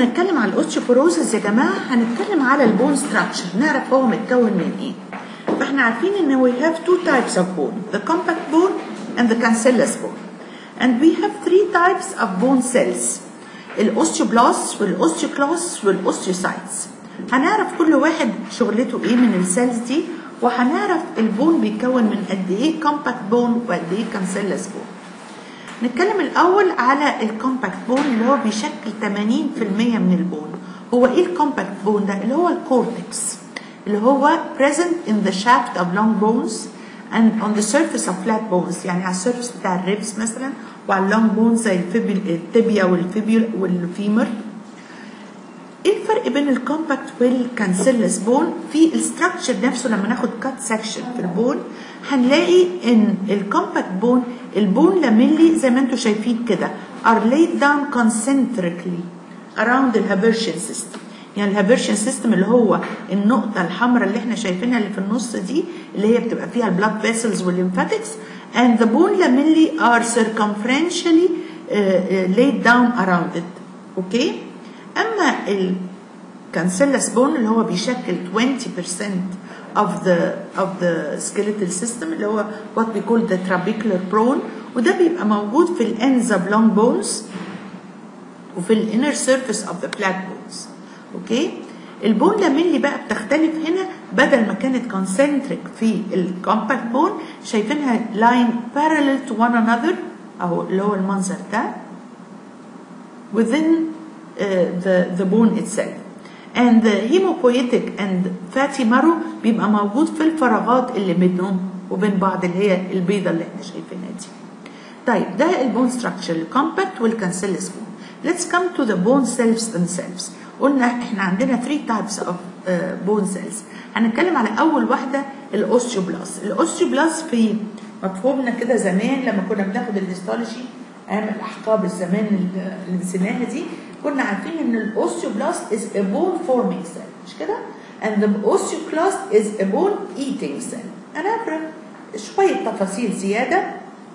هنتكلم على الاوستيوبوروزس يا جماعه هنتكلم على البون ستراكشر نعرف هو متكون من ايه فاحنا عارفين ان we have two types of bone the compact bone and the cancellous bone and we have three types of bone cells الاوستيوبلاست والاوستيوكلاست والاوستيوسايتس هنعرف كل واحد شغلته ايه من السيلز دي وهنعرف البون بيتكون من قد ايه كومباكت بون وقد ايه كانسيلس بون نتكلم الاول على الكومباكت بون اللي هو بيشكل 80% من البون هو ايه الكومباكت بون ده اللي هو الكورتكس اللي هو present in the shaft of long bones and on the surface of flat bones يعني على السيرفس بتاع الريبس مثلا وعلى اللونج بونز زي التبيا والفيبيول والفيمر ايه الفرق بين الكومباكت والكانسيلس بون في الستراكشر نفسه لما ناخد كات سكشن في البون هنلاقي ان الكومباكت بون البون لاميلي زي ما انتم شايفين كده are laid down concentrically around the Haversian system يعني الهابرشن سيستم اللي هو النقطه الحمراء اللي احنا شايفينها اللي في النص دي اللي هي بتبقى فيها البلاد فيسلز والليمفاتكس and the bone lamellae are circumferentially uh, uh, laid down around it اوكي okay? اما الكانسيلس بون اللي هو بيشكل 20% of the of the skeletal system اللي هو what we call the trabecular bone وده بيبقى موجود في الانز of long bones وفي الانر surface of the flat bones اوكي البون لاميلي بقى بتختلف هنا بدل ما كانت كونسنتريك في الكومباكت بون شايفينها لاين parallel to one another اهو اللي هو المنظر ده within uh, the the bone itself and the hemopoietic and fatty marrow بيبقى موجود في الفراغات اللي بينهم وبين بعض اللي هي البيضه اللي احنا شايفينها دي طيب ده البون ستراكشر الكومباكت والكانسيلس بون let's come to the bone cells themselves قلنا احنا عندنا 3 types of uh, bone cells هنتكلم على اول واحده الاوستيوبلاست الاوستيوبلاست في مفهومنا كده زمان لما كنا بناخد الهيستولوجي ايام الاحقاب الزمان اللي نسيناها دي كنا عارفين ان الاوستيوبلاست is a bone forming cell مش كده and the osteoclast is a bone eating cell انا شويه تفاصيل زياده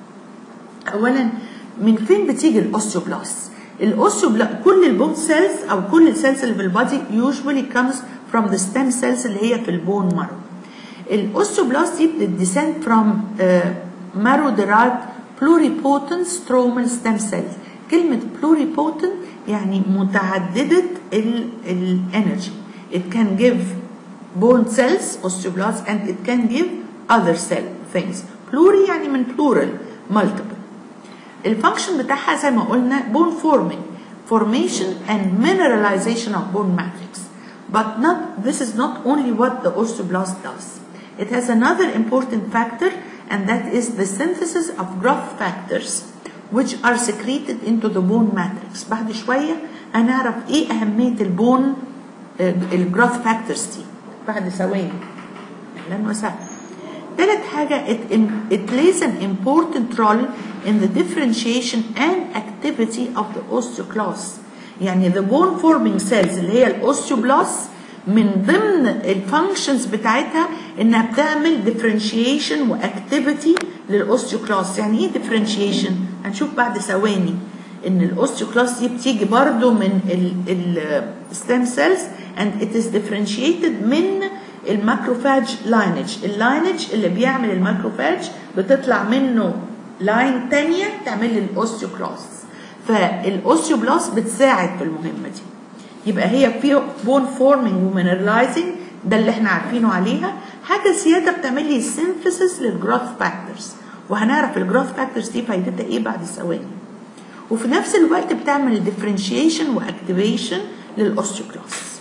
اولا من فين بتيجي الاوستيوبلاست الاوستيوبلاست كل البون سيلز او كل السيلز اللي في البادي usually comes from the stem cells اللي هي في البون مارو الاوستيوبلاست دي بتديسند from uh, marrow derived pluripotent stromal stem cells كلمة pluripotent يعني متعددة الانرجي it can give bone cells osteoblasts and it can give other cell things pluri يعني من plural multiple الفانكشن بتاعها زي ما قلنا bone forming formation and mineralization of bone matrix but not this is not only what the osteoblast does it has another important factor and that is the synthesis of growth factors which are secreted into the bone matrix بعد شوية هنعرف ايه أهمية البون الجروث فاكتورز دي بعد ثواني أهلا وسهلا ثالث حاجة it, it plays an important role in the differentiation and activity of the osteoclast يعني the bone forming cells اللي هي الاوستيوبلاست من ضمن الفانكشنز بتاعتها انها بتعمل differentiation واكتيفيتي للاوستيوكلاست يعني ايه differentiation هنشوف بعد ثواني ان الاوستيوكلاست دي بتيجي برضو من الستام سيلز and it is differentiated من الماكروفاج لاينج اللاينج اللي بيعمل الماكروفاج بتطلع منه لاين تانية تعمل لي الاوستيوكلاست فالاوستيوبلاست بتساعد في المهمة دي يبقى هي في بون فورمينج ومينرلايزنج ده اللي احنا عارفينه عليها حاجة زيادة بتعمل لي سينثيسيس للجروث فاكتورز وهنعرف الجروث فاكتورز دي فايدتها ايه بعد ثواني وفي نفس الوقت بتعمل ديفرنشيشن واكتيفيشن للاوستيوكلاست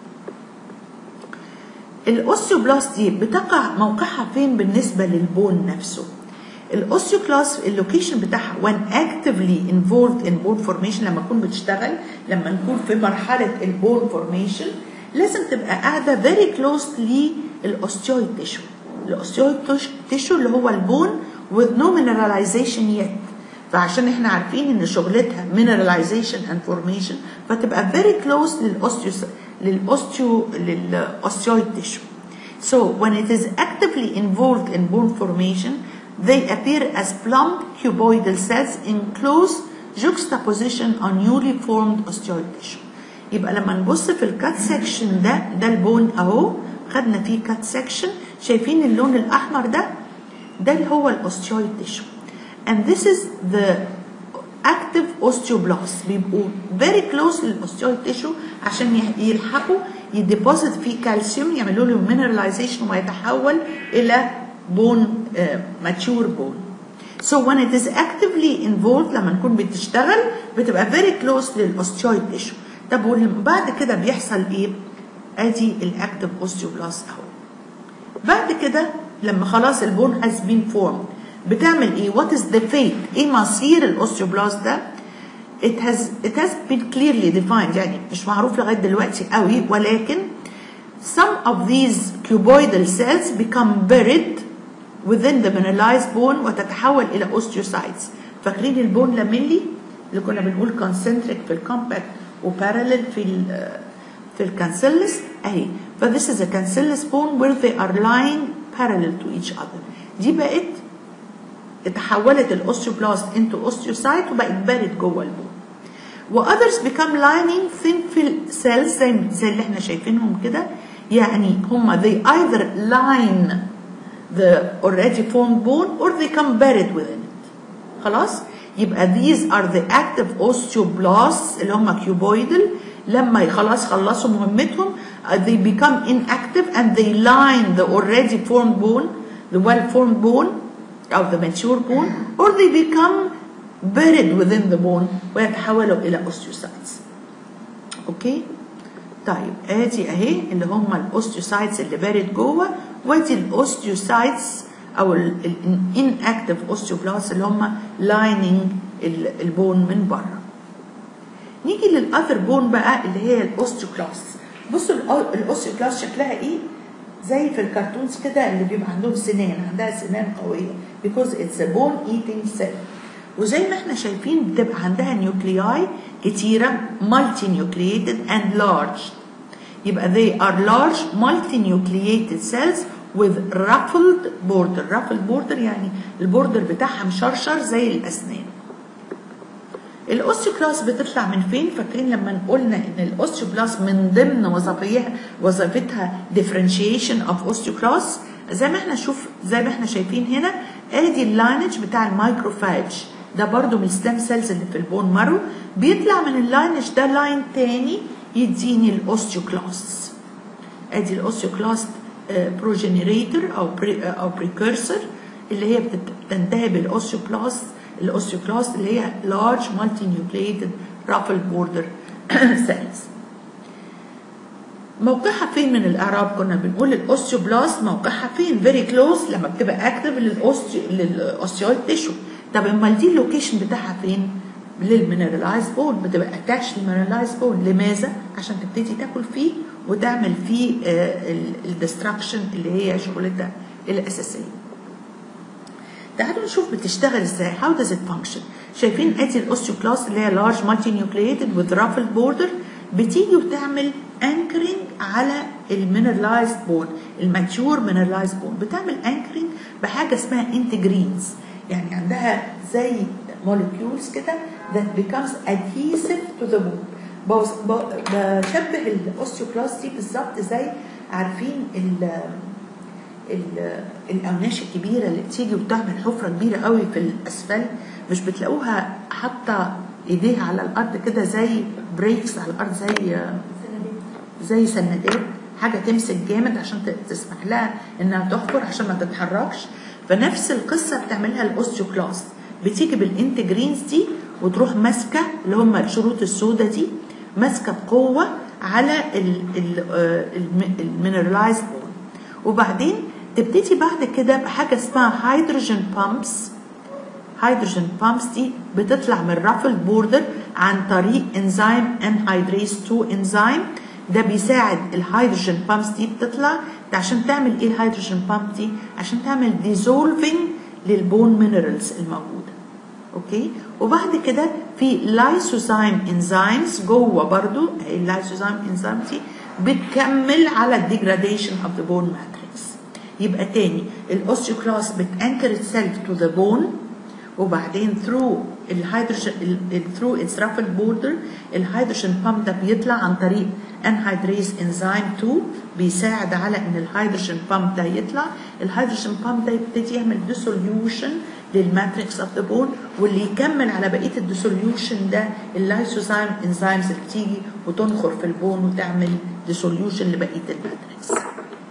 الاوستيوبلاست دي بتقع موقعها فين بالنسبه للبون نفسه الاوستيوكلاست اللوكيشن بتاعها when actively involved in bone formation لما تكون بتشتغل لما نكون في مرحله البون فورميشن لازم تبقى قاعده very close للاوستيويد تيشو الاوستيويد تيشو اللي هو البون with no mineralization yet فعشان احنا عارفين ان شغلتها mineralization and formation فتبقى very close للاوستيو للاوستيو للاوستيويد tissue. So when it is actively involved in bone formation, they appear as plump cuboidal cells in close juxtaposition on newly formed osteoid tissue. يبقى لما نبص في الكات سيكشن ده ده البون اهو خدنا فيه كات سيكشن شايفين اللون الاحمر ده ده اللي هو الاوستيويد تيشو and this is the active osteoblasts بيبقوا very close للاوستيويد تيشو عشان يح- يلحقوا يديبوزيت فيه كالسيوم يعملوا له mineralization ويتحول الى بون ماتيور بون So when it is actively involved لما نكون بتشتغل بتبقى very close للاوستيويد تيشو طب وبعد كده بيحصل ايه؟ ادي الاكتف اوستيوبلاست اهو بعد كده لما خلاص البون has been formed بتعمل ايه what is the fate ايه مصير الاوستيوبلاست ده it has it has been clearly defined يعني مش معروف لغايه دلوقتي قوي ولكن some of these cuboidal cells become buried within the mineralized bone وتتحول الى osteocytes فاكرين البون لاميلي اللي كنا بنقول concentric في الكومباكت وبارallel في ال في الكانسيلس اهي ف this is a cancellous bone where they are lying parallel to each other دي بقت اتحولت الاوستيوبلاست into osteocyte وبقت بارد جوه البون واذرز become lining thin fill cells زي زي اللي احنا شايفينهم كده يعني هم they either line the already formed bone or they come buried within it خلاص يبقى these are the active osteoblasts اللي هم cuboidal لما خلاص خلصوا مهمتهم uh, they become inactive and they line the already formed bone the well formed bone أو the mature bone or they become buried within the bone ويتحولوا إلى osteocytes اوكي طيب ادي اهي اللي هم الاوستيوسايتس اللي بارد جوه وادي الاوستيوسايتس او الانكتيف اوستيوبلاست اللي هم لايننج البون من بره نيجي للاذر بون بقى اللي هي الاوستيوكلاست بصوا الأو- الاوستيوكلاست شكلها ايه زي في الكرتونز كده اللي بيبقى عندهم سنان عندها سنان قويه because it's a bone eating cell وزي ما احنا شايفين بتبقى عندها نيوكلياي كتيرة multi nucleated and large يبقى they are large multi nucleated cells with ruffled border ruffled border يعني البوردر بتاعها مشرشر زي الأسنان الاوستيوكلاس بتطلع من فين فاكرين لما قلنا ان الاوستيوبلاس من ضمن وظيفيها وظيفتها differentiation of osteoclasts زي ما احنا شوف زي ما احنا شايفين هنا ادي اللاينج بتاع المايكروفاج ده برضو من الستام سيلز اللي في البون مارو بيطلع من اللاينج ده لاين تاني يديني الاوستيوكلاست ادي الاوستيوكلاست بروجينيريتور او بري او بريكورسور اللي هي بتت- بتنتهي بالاوستيوبلاست الاوستيوكلاست اللي هي large multinucleated ruffled border cells موقعها فين من الاعراب كنا بنقول الاوستيوبلاست موقعها فين فيري كلوز لما بتبقى اكتف للاوستيو للاوستيويد تيشو طب امال دي اللوكيشن بتاعها فين للمينرالايز بون بتبقى اتاتش للمينرالايز بون لماذا عشان تبتدي تاكل فيه وتعمل فيه الدستراكشن اللي هي شغلتها الاساسيه تعالوا نشوف بتشتغل ازاي how does it function شايفين ادي الاوستيوكلاست اللي هي large multinucleated with ruffled border بتيجي وتعمل anchoring على المينرلايزد بون الماتيور mineralized بون بتعمل anchoring بحاجه اسمها integrins يعني عندها زي molecules كده that becomes adhesive to the bone بوز- ب- بشبه الاوستيوكلاست دي بالظبط زي عارفين ال ال- الاوناش الكبيره اللي بتيجي وبتعمل حفره كبيره قوي في الاسفلت مش بتلاقوها حاطه ايديها على الارض كده زي بريكس على الارض زي زي سندات حاجه تمسك جامد عشان ت- تسمح لها انها تحفر عشان ما تتحركش فنفس القصه بتعملها الاوستيوكلاست بتيجي بالانتجرينز دي وتروح ماسكه اللي هم الشروط السوداء دي ماسكه بقوه على المينرالايزد بون وبعدين تبتدي بعد كده بحاجه اسمها هيدروجين بامبس هيدروجين بامبس دي بتطلع من الرافل بوردر عن طريق انزيم انهيدريز 2 انزيم ده بيساعد الهيدروجين بامبس دي بتطلع ده عشان تعمل ايه الهيدروجين بامب دي عشان تعمل ديزولفينج للبون مينرالز الموجوده اوكي وبعد كده في لايسوزايم انزيمز جوه برضو اللايسوزايم انزيم دي بتكمل على الديجراديشن اوف ذا بون ماتريكس يبقى تاني الاوستيوكلاست بتانكر itself to the bone وبعدين through الهيدروجين ثرو اتس رافل بوردر الهيدروجين بامب ده بيطلع عن طريق انهيدريز انزيم 2 بيساعد على ان الهيدروجين بامب ده يطلع الهيدروجين بامب ده يبتدي يعمل ديسوليوشن للماتريكس اوف ذا بون واللي يكمل على بقيه الديسوليوشن ده اللايسوزايم انزيمز اللي بتيجي وتنخر في البون وتعمل ديسوليوشن لبقيه الماتريكس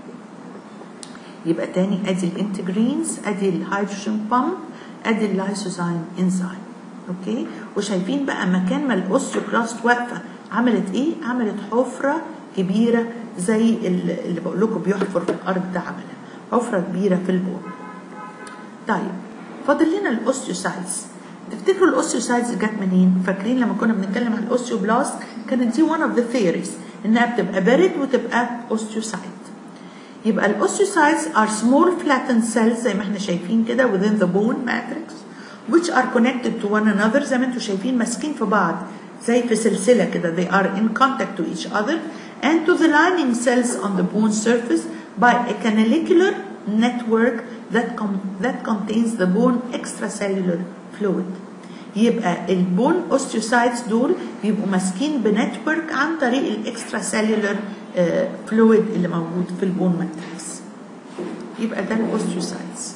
يبقى تاني ادي الانتجرينز ادي الهيدروجين بامب ادي اللايسوزايم انزيم اوكي وشايفين بقى مكان ما الاوستيوبلاست واقفه عملت ايه عملت حفره كبيره زي اللي بقول لكم بيحفر في الارض ده عملها حفره كبيره في البون طيب فاضل لنا الاوستيوسايتس تفتكروا الاوستيوسايتس جت منين فاكرين لما كنا بنتكلم عن الاوستيوبلاست كانت دي one of the theories انها بتبقى بارد وتبقى اوستيوسايت يبقى الاوستيوسايتس are small flattened cells زي ما احنا شايفين كده within the bone matrix which are connected to one another زي ما انتم شايفين ماسكين في بعض زي في سلسله كده they are in contact to each other and to the lining cells on the bone surface by a canalicular network that, com- that contains the bone extracellular fluid يبقى البون اوستيوسايتس دول بيبقوا ماسكين بنتورك عن طريق الاكسترا سيلولر فلويد اللي موجود في البون ماتريكس يبقى ده الاوستيوسايتس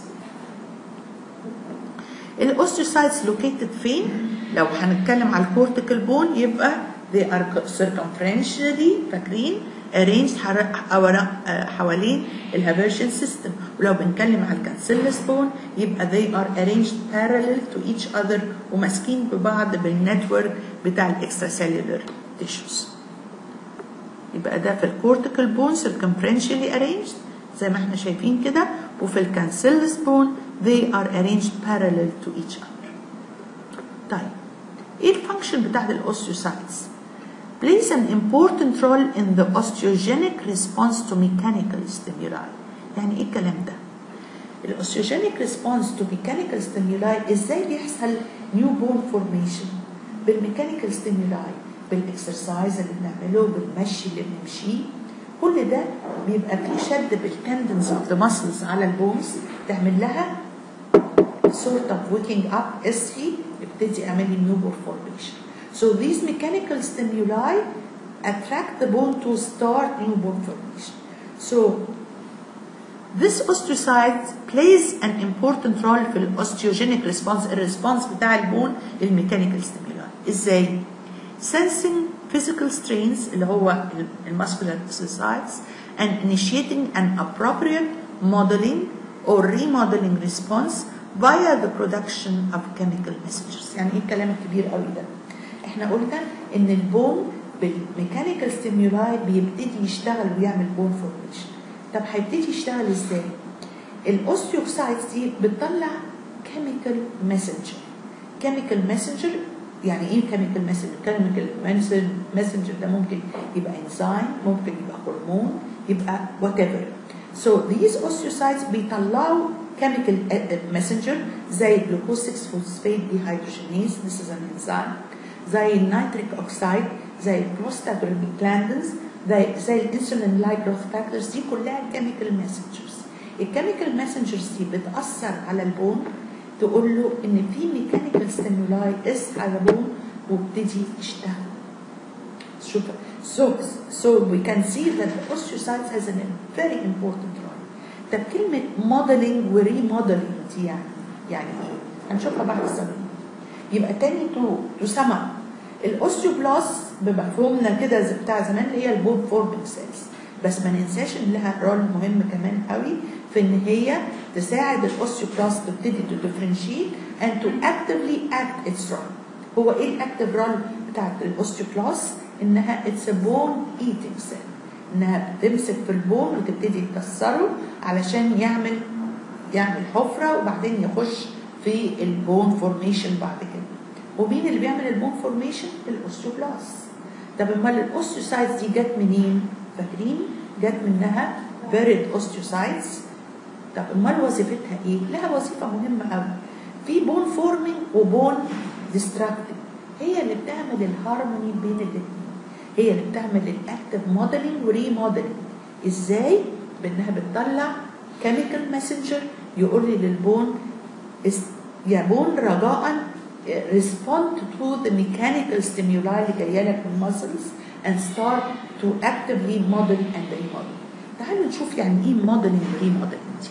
الاوستيوسايتس لوكيتد فين لو هنتكلم على الكورتيكال بون يبقى they are circumferentially فاكرين arranged حوالين الهافيرشن سيستم ولو بنتكلم على الكانسيلس بون يبقى they are arranged parallel to each other وماسكين ببعض بالنتورك بتاع الاكسترا سيلولر تيشوز يبقى ده في الكورتيكال بون circumferentially arranged زي ما احنا شايفين كده وفي الكانسيلس بون they are arranged parallel to each other طيب ايه الفانكشن بتاعت الاوستيوسايتس plays an important role in the osteogenic response to mechanical stimuli يعني ايه الكلام ده الاوستيوجينيك ريسبونس تو ميكانيكال ستيمولاي ازاي بيحصل نيو بون فورميشن بالميكانيكال ستيمولاي بالاكسرسايز اللي بنعمله بالمشي اللي بنمشيه كل ده بيبقى فيه شد بالتندنز اوف ذا ماسلز على البونز تعمل لها sort of waking up اصحي ابتدي اعملي new bone formation so these mechanical stimuli attract the bone to start new bone formation so This osteocyte plays an important role في الاوستيوجينيك ريسبونس الريسبونس بتاع البون للميكانيكال ستيمولاي ازاي؟ sensing physical strains اللي هو الماسكولار exercise and initiating an appropriate modeling or remodeling response via the production of chemical messages يعني ايه الكلام الكبير قوي ده؟ احنا قلنا ان البون بالميكانيكال ستيمولاي بيبتدي يشتغل ويعمل بون فورميشن طب هيبتدي يشتغل ازاي؟ الاوستيوكسايتس دي بتطلع كيميكال ماسنجر كيميكال ماسنجر يعني ايه كيميكال ماسنجر؟ كيميكال ماسنجر ده ممكن يبقى انزيم ممكن يبقى هرمون يبقى وات ايفر سو ذيز اوستيوسايتس بيطلعوا كيميكال ماسنجر زي الجلوكوز 6 فوسفيت ديهيدروجينيز ذيس از ان انزيم زي النيتريك اوكسايد زي البروستاجلاندينز زي زي الانسولين لايك جروث فاكتورز دي كلها كيميكال ماسنجرز الكيميكال ماسنجرز دي بتاثر على البون تقول له ان في ميكانيكال ستيمولاي اصحى يا بون وابتدي اشتغل شوف so so we can see that the osteocytes has a very important role طب كلمة modeling و remodeling دي يعني يعني ايه؟ هنشوفها بعد الثانية يبقى تاني تو تو سما الاوستيوبلاست بمفهومنا كده بتاع زمان اللي هي البون فورمينج سيلز بس ما ننساش ان لها رول مهم كمان قوي في ان هي تساعد الاوستيوبلاست تبتدي تو ديفرنشيت and to actively act its role هو ايه الاكتيف رول بتاعت الاوستيوبلاست انها اتس بون ايتنج سيل انها بتمسك في البون وتبتدي تكسره علشان يعمل يعمل حفره وبعدين يخش في البون فورميشن بعد كده ومين اللي بيعمل البون فورميشن الاوستيوبلاست طب امال الاوستيوسايتس دي جت منين فاكرين جت منها بيرد اوستيوسايتس طب امال وظيفتها ايه لها وظيفه مهمه قوي في بون فورمينج وبون ديستراكتيف هي اللي بتعمل الهارموني بين الاثنين هي اللي بتعمل الاكتيف موديلنج وريموديلنج ازاي بانها بتطلع كيميكال ماسنجر يقول لي للبون يا بون رجاء respond to the mechanical stimuli اللي جايه لك من muscles and start to actively model and remodel. تعالوا نشوف يعني ايه modeling remodeling دي.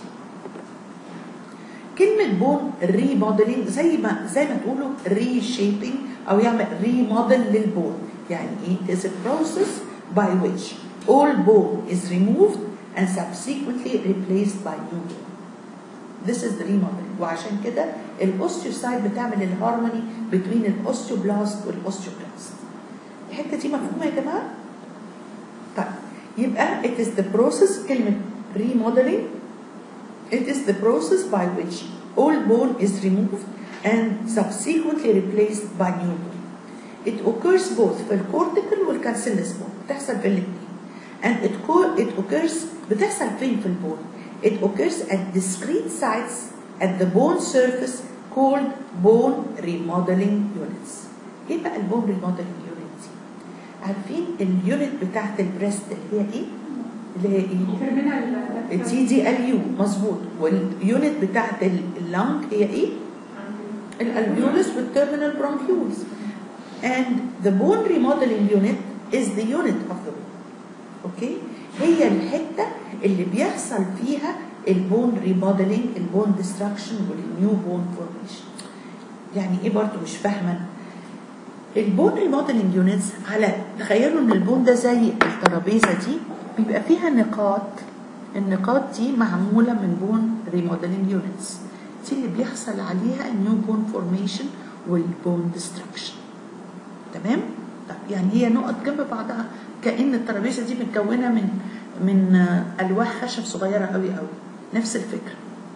كلمة بون ريموديلنج زي ما زي ما تقولوا reshaping أو يعمل ريموديل للبون يعني إيه؟ It is a process by which all bone is removed and subsequently replaced by new bone. This is the remodeling وعشان كده الاوستيوسايد بتعمل الهارموني between الاوستيوبلاست والاوستيوبلاست. الحتة دي مفهومة يا جماعة؟ طيب يبقى it is the process كلمة remodeling It is the process by which old bone is removed and subsequently replaced by new bone. It occurs both في الكورتيكال والكالسيلس بون بتحصل في الاثنين. And it, co- it occurs بتحصل فين في البون؟ It occurs at discrete sites at the bone surface called bone remodeling units. ايه بقى البون remodeling unit دي؟ عارفين اليونت بتاعت البريست اللي هي ايه؟ اللي هي ايه؟ التي دي ال يو مظبوط واليونت بتاعت اللنج هي ايه؟ الالفيولس والتيرمينال برونكيولز and the bone remodeling unit is the unit of the bone اوكي هي الحته اللي بيحصل فيها البون ريموديلنج البون ديستراكشن والنيو بون فورميشن يعني ايه برضو مش فاهمه البون ريموديلنج يونتس على تخيلوا ان البون ده زي الترابيزه دي بيبقى فيها نقاط النقاط دي معموله من بون ريموديلنج يونتس دي اللي بيحصل عليها النيو بون فورميشن والبون ديستراكشن تمام طب يعني هي نقط جنب بعضها كأن الترابيزه دي متكونه من من الواح خشب صغيره قوي قوي نفس الفكره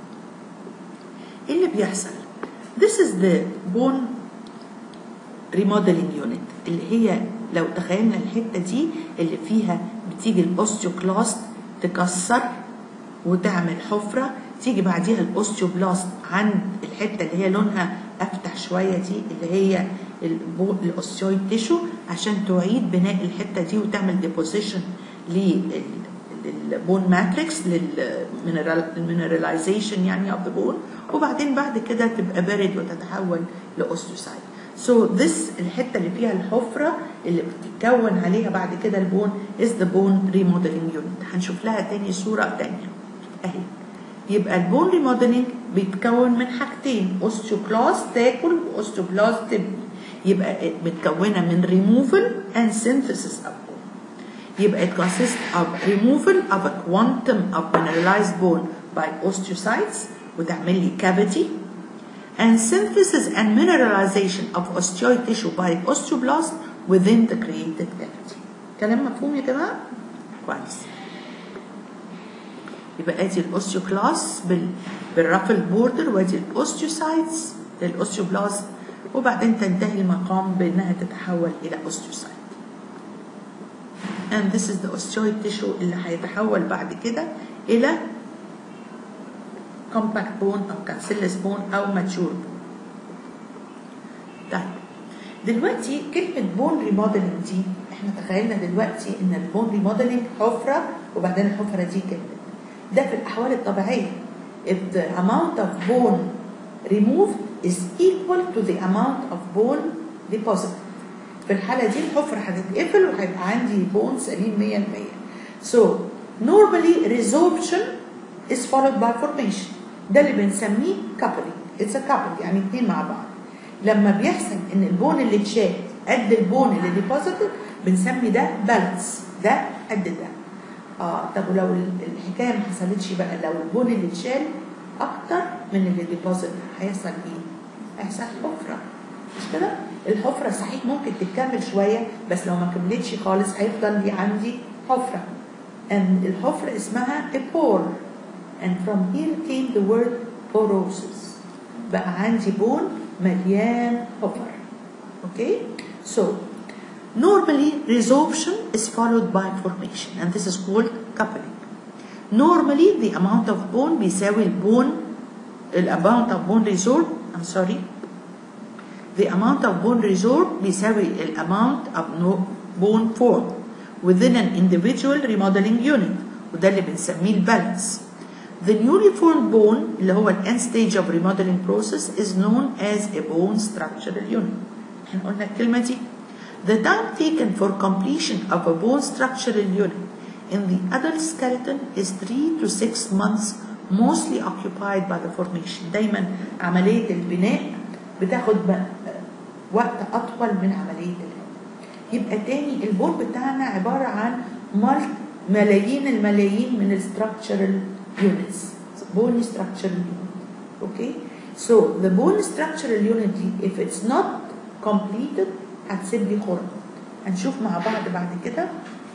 ايه اللي بيحصل this is the bone remodeling unit اللي هي لو تخيلنا الحته دي اللي فيها بتيجي الاوستيوكلاست تكسر وتعمل حفره تيجي بعديها الاوستيوبلاست عند الحته اللي هي لونها افتح شويه دي اللي هي الاوستيويد تيشو عشان تعيد بناء الحته دي وتعمل ديبوزيشن للبون ماتريكس للمينراليزيشن يعني اوف ذا بون وبعدين بعد كده تبقى بارد وتتحول لاوستيوسايد سو so this الحته اللي فيها الحفره اللي بتتكون عليها بعد كده البون is the bone remodeling unit هنشوف لها تاني صوره تانيه اهي يبقى البون ريموديلنج بيتكون من حاجتين اوستيوكلاست تاكل واوستيوبلاست تبني يبقى متكونه من removal and synthesis of bone يبقى it consists of removal of a quantum of mineralized bone by osteocytes وتعمل لي cavity and synthesis and mineralization of osteoid tissue by osteoblast within the created cavity كلام مفهوم يا جماعه كويس يبقى ادي الاوستيوكلاس بال بالرافل بوردر وادي الاوستيوسايتس للاوستيوبلاست وبعدين تنتهي المقام بانها تتحول الى اوستيوسايت and this is the osteoid tissue اللي هيتحول بعد كده الى compact bone او cancellous bone او mature bone طيب دلوقتي كلمة بون ريموديلنج دي احنا تخيلنا دلوقتي ان البون ريموديلنج حفرة وبعدين الحفرة دي كبرت ده في الأحوال الطبيعية if the amount of bone removed is equal to the amount of bone deposited في الحالة دي الحفرة هتتقفل وهيبقى عندي بون سليم 100% so normally resorption is followed by formation ده اللي بنسميه coupling it's a couple يعني اتنين مع بعض لما بيحصل ان البون اللي اتشال قد البون اللي ديبوزيتد بنسمي ده بالانس ده قد ده اه طب ولو الحكايه ما حصلتش بقى لو البون اللي اتشال اكتر من اللي ديبوزيت هيحصل ايه؟ هيحصل حفره مش كده؟ الحفره صحيح ممكن تكمل شويه بس لو ما كملتش خالص هيفضل لي عندي حفره and الحفره اسمها a pore and from here came the word porosis بقى عندي بون مليان حفر اوكي so normally resorption is followed by formation and this is called coupling normally the amount of bone بيساوي البون the amount of bone resorb I'm sorry the amount of bone resorb بيساوي the amount of no bone formed within an individual remodeling unit وده اللي بنسميه البالانس The newly formed bone اللي هو ال end stage of remodeling process is known as a bone structural unit. احنا قلنا الكلمة دي. The time taken for completion of a bone structural unit in the adult skeleton is 3 to 6 months mostly occupied by the formation. دايما عملية البناء بتاخد وقت أطول من عملية الهدم. يبقى تاني البون بتاعنا عبارة عن ملايين الملايين من الستراكشرال units bone structural unit okay so the bone structural unit if it's not completed هتسيب لي خرم هنشوف مع بعض بعد كده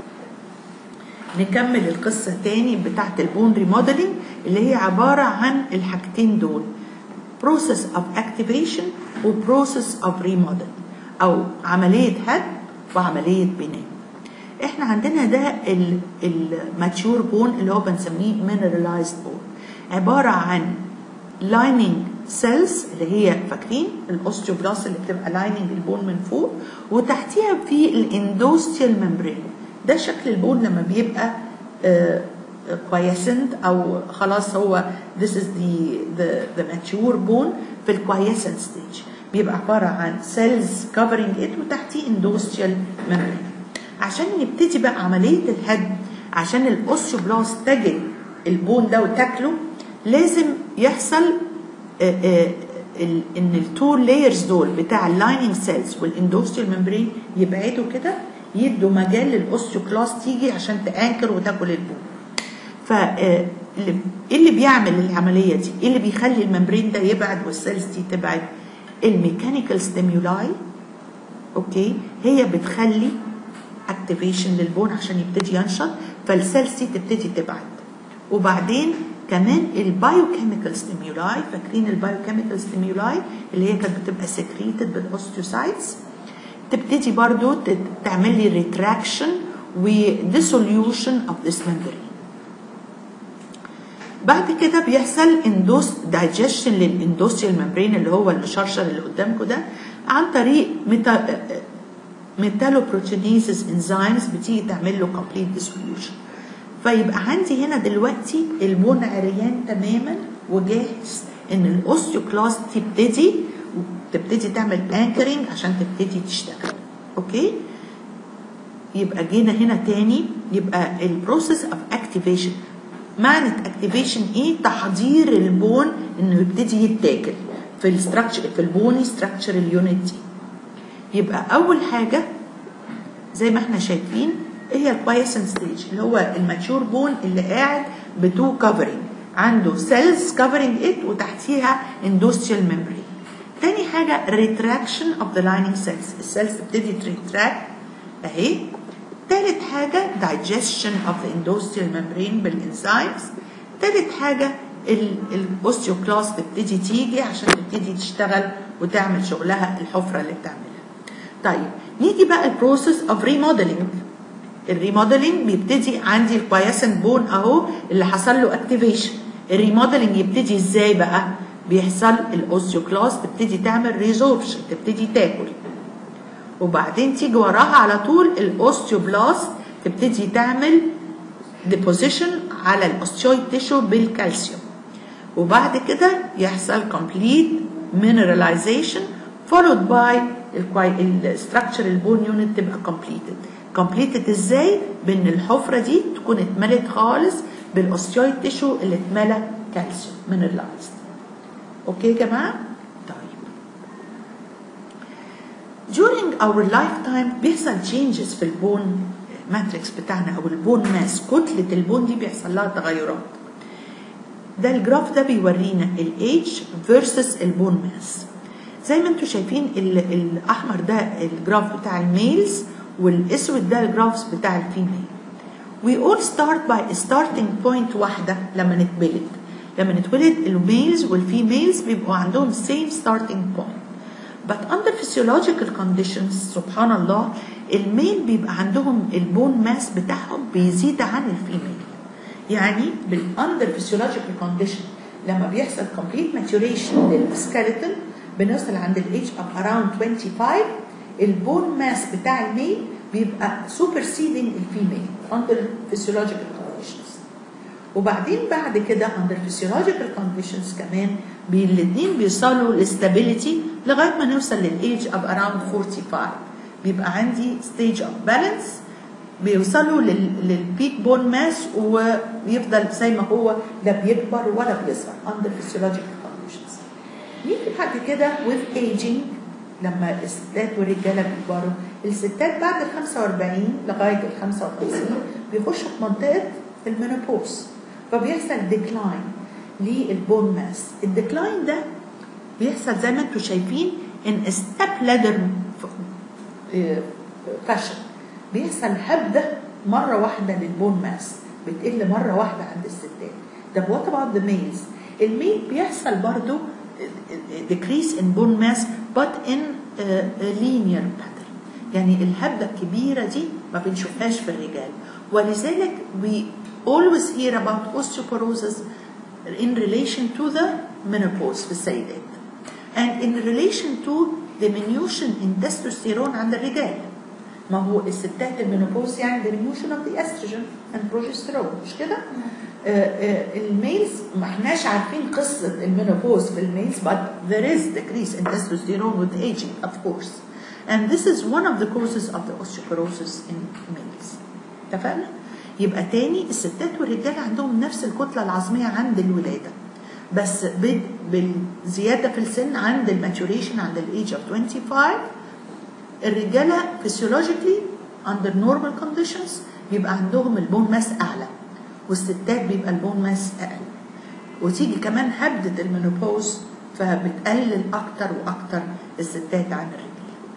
نكمل القصة تاني بتاعت البون ريموديلنج اللي هي عبارة عن الحاجتين دول process of activation و process of remodeling أو عملية هدم وعملية بناء احنا عندنا ده الماتيور بون اللي هو بنسميه mineralized بون عبارة عن lining cells اللي هي فاكرين الاوستيوبلاست اللي بتبقى lining البون من فوق وتحتيها في الاندوستيال ممبرين ده شكل البون لما بيبقى كويسنت او خلاص هو this is the the, the mature bone في الكويسنت ستيج بيبقى عبارة عن cells covering it وتحتيه اندوستيال ممبرين عشان نبتدي بقى عملية الهدم عشان الاوستيوبلاست تجد البون ده وتاكله لازم يحصل آآ آآ ان التو لايرز دول بتاع اللايننج سيلز والاندوستيال ممبرين يبعدوا كده يدوا مجال للاوستيوكلاست تيجي عشان تانكر وتاكل البون ف ايه اللي بيعمل العمليه دي ايه اللي بيخلي الممبرين ده يبعد والسيلز دي تبعد الميكانيكال ستيمولاي اوكي هي بتخلي اكتيفيشن للبون عشان يبتدي ينشط فالسيلز دي تبتدي تبعد وبعدين كمان البايوكيميكال ستيمولاي فاكرين البايوكيميكال ستيمولاي اللي هي كانت بتبقى سكريتد بالاوستيوسايتس تبتدي برضو تعمل لي ريتراكشن وديسوليوشن اوف ذس ممبرين بعد كده بيحصل اندوس دايجيشن للاندوستيال ممبرين اللي هو الشرشر اللي قدامكم ده عن طريق ميتا ميتالوبروتينيزز انزيمز بتيجي تعمل له كومبليت ديسوليوشن فيبقى عندي هنا دلوقتي البون عريان تماما وجاهز ان الاوستيوكلاست تبتدي تبتدي تعمل انكرنج عشان تبتدي تشتغل اوكي يبقى جينا هنا تاني يبقى البروسيس اوف اكتيفيشن معنى اكتيفيشن ايه تحضير البون انه يبتدي يتاكل في الستراكشر في البوني ستراكشرال يونت دي يبقى اول حاجه زي ما احنا شايفين هي الكويسن ستيج اللي هو الماتيور بون اللي قاعد بتو كفرنج عنده سيلز كفرنج ات وتحتيها اندوستريال ميمبرين تاني حاجه ريتراكشن اوف ذا لايننج سيلز السيلز تبتدي تريتراكت اهي تالت حاجه digestion of the endosteal membrane بالانزيمز تالت حاجه الاوستيوكلاست تبتدي تيجي عشان تبتدي تشتغل وتعمل شغلها الحفره اللي بتعملها طيب نيجي بقى البروسيس اوف ريموديلنج الريموديلنج بيبتدي عندي الكويسنت بون اهو اللي حصل له اكتيفيشن الريموديلنج يبتدي ازاي بقى بيحصل الاوستيوكلاست تبتدي تعمل ريزوربشن تبتدي تاكل وبعدين تيجي وراها على طول الاوستيوبلاست تبتدي تعمل ديبوزيشن على الاوستيويد تيشو بالكالسيوم وبعد كده يحصل complete mineralization followed by الستراكشر البون يونت تبقى completed completed ازاي بان الحفره دي تكون اتملت خالص بالاوستيويد تيشو اللي اتملى كالسيوم mineralized اوكي يا جماعه طيب during our lifetime بيحصل changes في البون ماتريكس بتاعنا او البون ماس كتله البون دي بيحصل لها تغيرات ده الجراف ده بيورينا الايدج فيرسس البون ماس زي ما انتم شايفين الاحمر ده الجراف بتاع الميلز والاسود ده الجرافس بتاع الفيميل we all start by a starting point واحده لما نتولد لما نتولد الميلز والفيميلز بيبقوا عندهم same starting point but under physiological conditions سبحان الله الميل بيبقى عندهم البون ماس بتاعهم بيزيد عن الفيميل يعني بالاندر physiological condition لما بيحصل complete maturation للسكeleton بنوصل عند الايدج of around 25 البون ماس بتاع الميل بيبقى superseding الفيميل under physiological conditions وبعدين بعد كده under physiological conditions كمان بي الاثنين بيوصلوا لستابيليتي لغايه ما نوصل للايج of around 45 بيبقى عندي stage of balance بيوصلوا لل- للبيك بون ماس ويفضل زي ما هو لا بيكبر ولا بيصغر under physiological conditions نيجي بعد كده with aging لما الستات والرجاله بيكبروا الستات بعد ال 45 لغايه ال 55 بيخشوا في منطقه المينوبوز فبيحصل ديكلاين للبون ماس الديكلاين ده بيحصل زي ما انتم شايفين ان ستيب لادر فاشن بيحصل هبده مره واحده للبون ماس بتقل مره واحده عند الستات طب وات اباوت ذا ميلز الميل بيحصل برضو decrease in bone mass but in a, a linear pattern يعني الهبده الكبيره دي ما بنشوفهاش في الرجال ولذلك we always hear about osteoporosis in relation to the menopause في السيدات and in relation to diminution in testosterone عند الرجال ما هو الستات المينوبوز يعني diminution of the estrogen and progesterone مش كده؟ آه، آه، الميلز ما احناش عارفين قصة المينوبوز في الميلز but there is decrease in testosterone with aging of course and this is one of the causes of the osteoporosis in males اتفقنا؟ يبقى تاني الستات والرجال عندهم نفس الكتلة العظمية عند الولادة بس بد- بالزيادة في السن عند الماتوريشن عند الايج of 25 الرجالة physiologically under normal conditions بيبقى عندهم البون ماس أعلى والستات بيبقى البون ماس أقل وتيجي كمان هبدة المينوبوز فبتقلل أكتر وأكتر الستات عن الرجال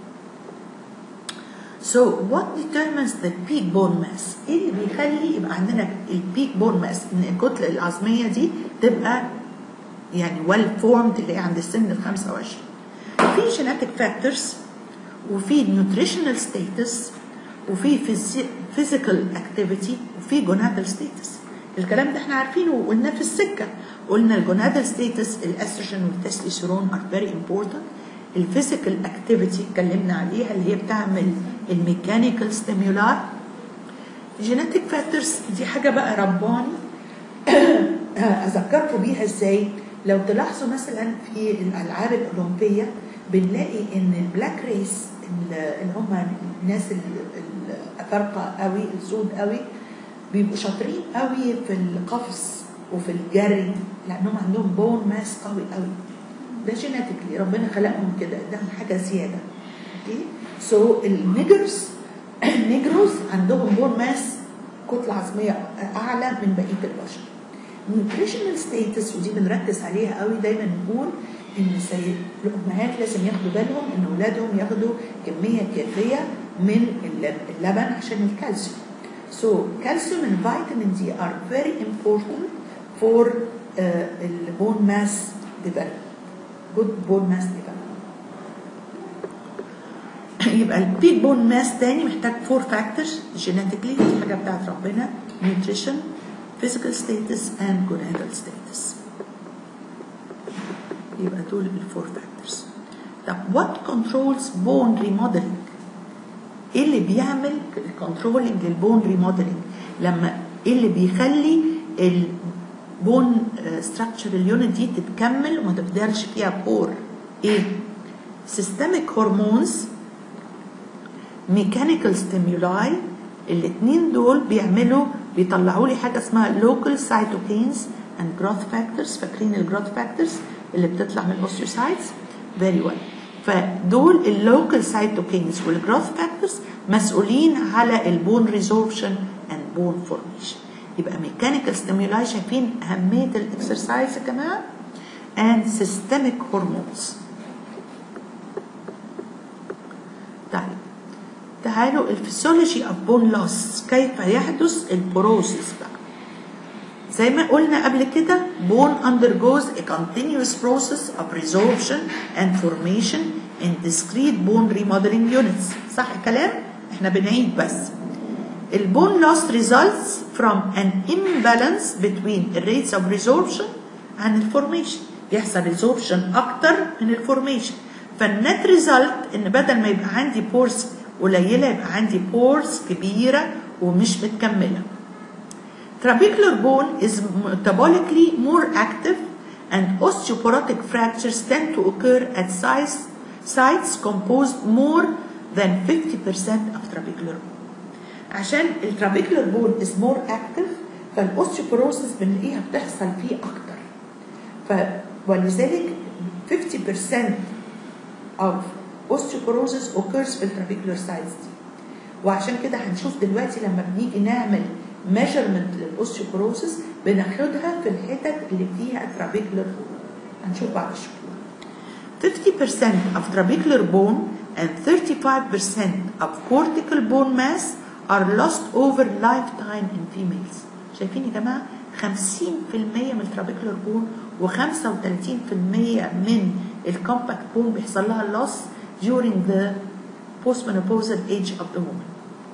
So what determines the peak bone mass؟ ايه اللي بيخلي يبقى عندنا البيك بون ماس ان الكتلة العظمية دي تبقى يعني well formed اللي هي عند السن ال 25 في genetic factors وفي nutritional status وفي physi- physical activity وفي gonadal status الكلام ده احنا عارفينه وقلناه في السكة قلنا الجونادال ستيتس الاستروجين والتستوستيرون are very important الفيزيكال اكتيفيتي اتكلمنا عليها اللي هي بتعمل الميكانيكال ستيمولاي جينيتك فاكتورز دي حاجه بقى رباني اذكركم بيها ازاي لو تلاحظوا مثلا في الالعاب الاولمبيه بنلاقي ان البلاك ريس اللي هم الناس ال- الافارقه قوي السود قوي بيبقوا شاطرين قوي في القفز وفي الجري لانهم عندهم بون ماس قوي قوي ده جينيتيكلي ربنا خلقهم كده ده حاجه زياده اوكي سو النيجرز النيجروز عندهم بون ماس كتله عظميه اعلى من بقيه البشر nutritional status ودي بنركز عليها قوي دايما نقول ان سيد الامهات لازم ياخدوا بالهم ان اولادهم ياخدوا كميه كافيه من اللب- اللبن عشان الكالسيوم so calcium and vitamin D are very important for uh, the bone mass development good bone mass development يبقى البيك بون ماس تاني محتاج فور فاكتورز جينيتيكلي دي حاجه بتاعت ربنا nutrition physical status and gonadal status يبقى دول الفور فاكتورز طب what controls bone remodeling ايه اللي بيعمل كنترولنج للبون ريموديلنج لما ايه اللي بيخلي البون ستراكشر اليونت دي تتكمل وما تفضلش فيها بور ايه سيستميك هرمونز ميكانيكال ستيمولاي الاثنين دول بيعملوا بيطلعوا لي حاجه اسمها لوكال سايتوكينز اند جروث فاكتورز فاكرين الجروث فاكتورز اللي بتطلع من الاوستيوسايتس فيري ويل فدول اللوكال سايتوكينز والجروث فاكتورز مسؤولين على البون ريزوربشن اند بون فورميشن يبقى ميكانيكال ستيمولاي شايفين اهميه الاكسرسايز يا جماعه and systemic hormones طيب تعالوا الفسيولوجي اوف بون لوس كيف يحدث البروسيس بقى زي ما قلنا قبل كده bone undergoes a continuous process of resorption and formation in discrete bone remodeling units صح الكلام؟ احنا بنعيد بس البون loss results from an imbalance between the rates of resorption and the formation يحصل resorption اكتر من الفورميشن فالنت ريزلت ان بدل ما يبقى عندي بورس قليله يبقى عندي بورس كبيره ومش متكمله trabecular bone is metabolically more active and osteoporotic fractures tend to occur at size, sites composed more than 50% of trabecular bone. عشان الترابيكولار بون is more active فالاوستيوبروسيس بنلاقيها بتحصل فيه اكتر ف ولذلك 50% of osteoporosis occurs في الترابيكولار سايتس دي وعشان كده هنشوف دلوقتي لما بنيجي نعمل measurement للاوستيوبروسيس بناخدها في الحتت اللي فيها ترابيكولار بون هنشوف بعد شوية 50% of trabecular bone and 35% of cortical bone mass are lost over lifetime in females شايفين يا جماعة 50% من الترابيكولار بون و35% من الكومباكت بون بيحصل لها loss during the postmenopausal age of the woman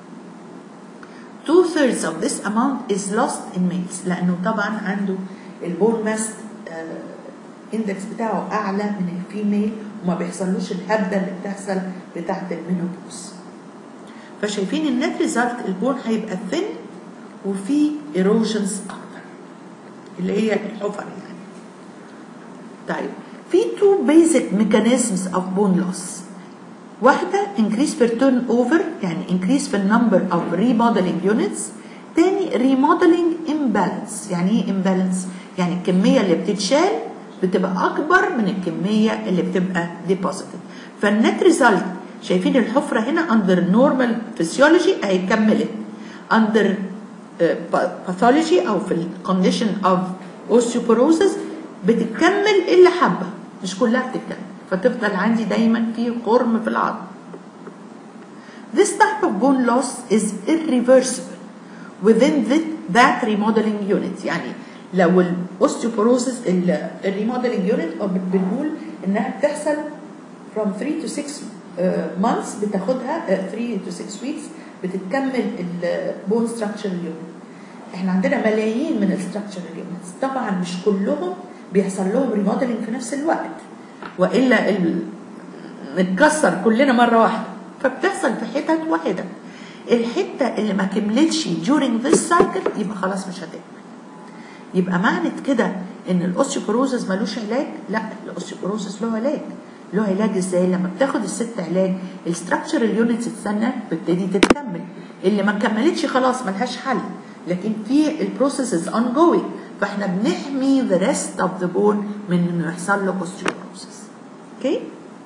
two thirds of this amount is lost in males لأنه طبعا عنده البون ماس اندكس بتاعه أعلى من الفيميل وما بيحصلوش الهبدة اللي بتحصل بتاعت المينوبوز فشايفين النت ريزلت البون هيبقى ثن وفي ايروجنز اكتر اللي هي الحفر يعني طيب في تو بيزك ميكانيزمز اوف بون لوس واحدة increase في turnover يعني increase في النمبر of remodeling units تاني remodeling imbalance يعني ايه imbalance يعني الكمية اللي بتتشال بتبقى أكبر من الكمية اللي بتبقى deposited فالنت ريزلت شايفين الحفرة هنا under normal physiology اهي كملت under باثولوجي او في الكونديشن اوف osteoporosis بتكمل الا حبه مش كلها بتكمل فتفضل عندي دايما في خرم في العظم This type of bone loss is irreversible within the, that remodeling unit يعني لو الاوستيوبوروسيس الريموديلنج يونت بنقول انها بتحصل from 3 to 6 uh, months بتاخدها uh, 3 to 6 weeks بتتكمل البون ستراكشر يونت احنا عندنا ملايين من الستراكشر يونتس طبعا مش كلهم بيحصل لهم ريموديلنج في نفس الوقت والا ال... نتكسر كلنا مره واحده فبتحصل في حتت وحدت الحته اللي ما كملتش during this cycle يبقى خلاص مش هتكمل يبقى معنى كده ان الاوستيوبروزس ملوش علاج لا الاوستيوبروزس له علاج له علاج ازاي لما بتاخد الست علاج الستراكشر اليونتس تستنى بتبتدي تتكمل اللي ما كملتش خلاص ملهاش حل لكن في البروسيس اون جوينج فاحنا بنحمي ذا ريست اوف ذا بون من انه يحصل له اوستيوبروسس اوكي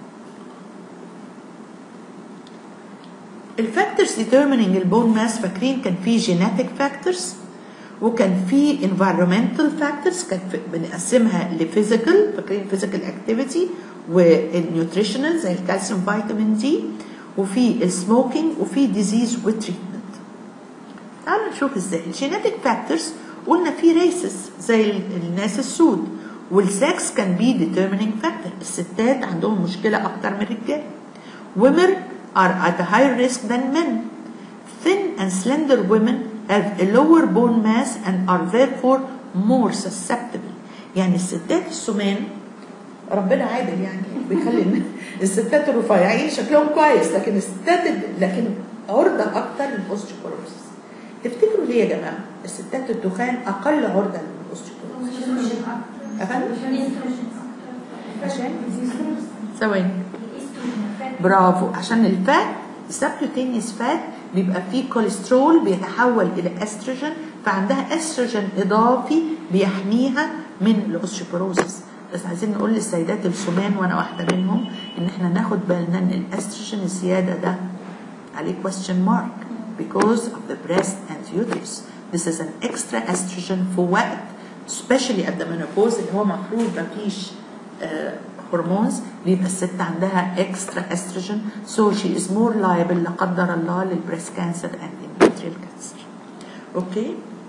الفاكتورز determining البون ماس فاكرين كان في جيناتيك فاكتورز وكان في environmental factors كانت بنقسمها لفيزيكال فاكرين physical activity والنيوتريشنال زي الكالسيوم فيتامين دي وفي السموكينج وفي ديزيز وتريتمنت تعالوا نشوف ازاي الجينيتك فاكتورز قلنا في ريسز زي الناس السود والسكس كان بي determining factor الستات عندهم مشكلة أكتر من الرجال women are at a higher risk than men thin and slender women have a lower bone mass and are therefore more susceptible يعني الستات السمان ربنا عادل يعني بيخلي الستات الرفيعين شكلهم كويس لكن الستات لكن عرضة أكتر للأوستيوبوروسيس تفتكروا ليه يا جماعة الستات الدخان أقل عرضة للأوستيوبوروسيس عشان ثواني برافو عشان الفات السبكوتينيوس فات بيبقى فيه كوليسترول بيتحول الى استروجين فعندها استروجين اضافي بيحميها من الاوستيوبوروسيس بس عايزين نقول للسيدات السمان وانا واحده منهم ان احنا ناخد بالنا ان الاستروجين الزياده ده عليه question mark because of the breast and uterus this is an extra estrogen في وقت especially at the menopause اللي هو المفروض مفيش هرمونز بيبقى الست عندها extra estrogen so she is more liable لا قدر الله للبريست كانسر and endometrial cancer okay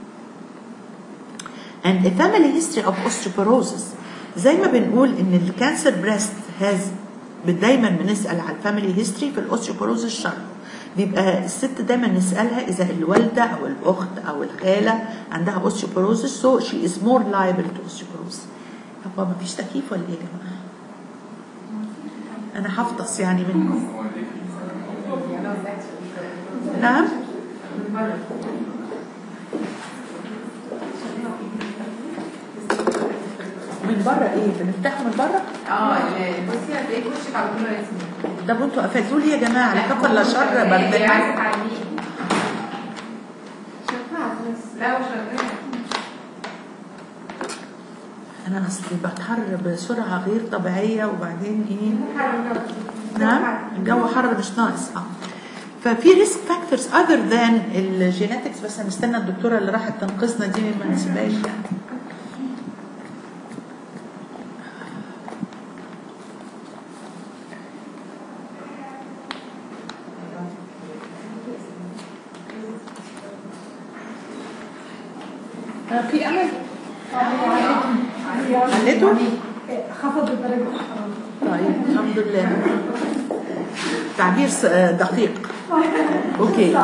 and a family history of osteoporosis زي ما بنقول ان الكانسر بريست هاز دايما بنسال على الفاميلي هيستوري في الاوستيوبوروزس شرح بيبقى الست دايما نسالها اذا الوالده او الاخت او الخاله عندها اوستيوبوروزس سو شي از مور لايبل تو اوستيوبوروزس هو ما فيش تكييف ولا ايه يا جماعه؟ انا هفطس يعني منكم نعم من بره ايه بنفتحه من بره اه ال- بصي هتلاقيه في وشك على طول رسمي ده انتوا قفلتوا لي يا جماعه لا كفر لا شر هي بردان عايزه تعلميه لا هو شغال انا اصلي بتحر بسرعه غير طبيعيه وبعدين ايه نعم الجو حر مش ناقص اه ففي ريسك فاكتورز اذر ذان الجينetics بس هنستنى الدكتوره اللي راحت تنقذنا دي ما نسيبهاش يعني آه، في امل علته خفض درجة الحرارة طيب الحمد لله تعبير س- آه، دقيق اوكي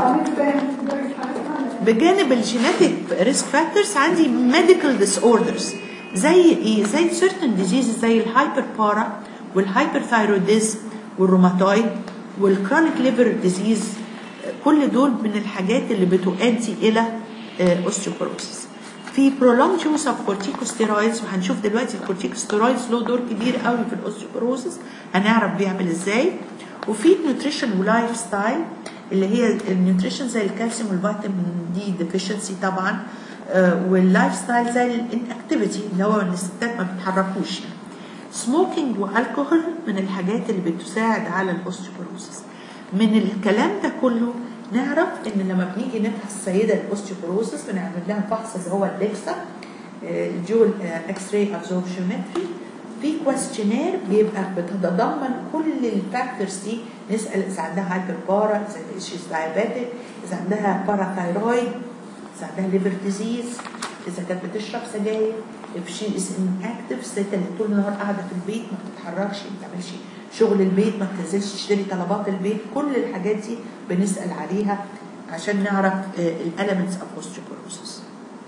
بجانب الجينيتك ريسك فاكتورز عندي ميديكال ديس اوردرز زي ايه زي certain diseases زي الهايبر بارا والهايبر ثايروديزم والروماتويد والكرونيك ليفر ديزيز كل دول من الحاجات اللي بتؤدي الى اوستيوبروسيس في prolonged use of corticosteroids وهنشوف دلوقتي الكورتيكوستيرويدز له دور كبير قوي في الاوستيوبروسيس هنعرف بيعمل ازاي وفي نيوتريشن ولايف ستايل اللي هي النيوتريشن زي الكالسيوم والفيتامين دي ديفيشنسي طبعا آه، واللايف ستايل زي الانكتيفيتي اللي هو ان الستات ما بتتحركوش يعني سموكينج والكحول من الحاجات اللي بتساعد على الاوستيوبروسيس من الكلام ده كله نعرف ان لما بنيجي نفحص السيده الاوستيوبروسيس بنعمل لها فحص اللي هو الليكسا الجول اكس راي ابزوربشنمتري في كويستشنير بيبقى بتتضمن كل الفاكتورز دي نسال اذا عندها هايبر بارا اذا شيز دايابيتك اذا عندها باراثايرويد اذا عندها ليفر ديزيز اذا كانت بتشرب سجاير if she is inactive الست اللي طول النهار قاعده في البيت ما بتتحركش ما بتعملش شغل البيت ما بتنزلش تشتري طلبات البيت كل الحاجات دي بنسال عليها عشان نعرف الاليمنتس اوف اوستيوبروسيس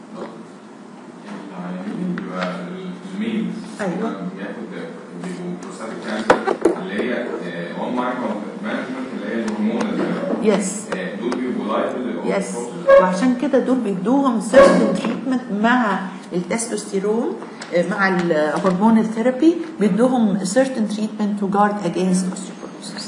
يعني بيبقى الميل أيوة. بياخد بيبقوا بروستاتيك كانسر اللي هي اون مايكرو مانجمنت اللي هي الهرمون يس دول بيبقوا لايبل يس وعشان كده دول بيدوهم certain treatment مع التستوستيرون آه، مع الهرمون الثيرابي بيدوهم certain treatment to guard against osteoporosis.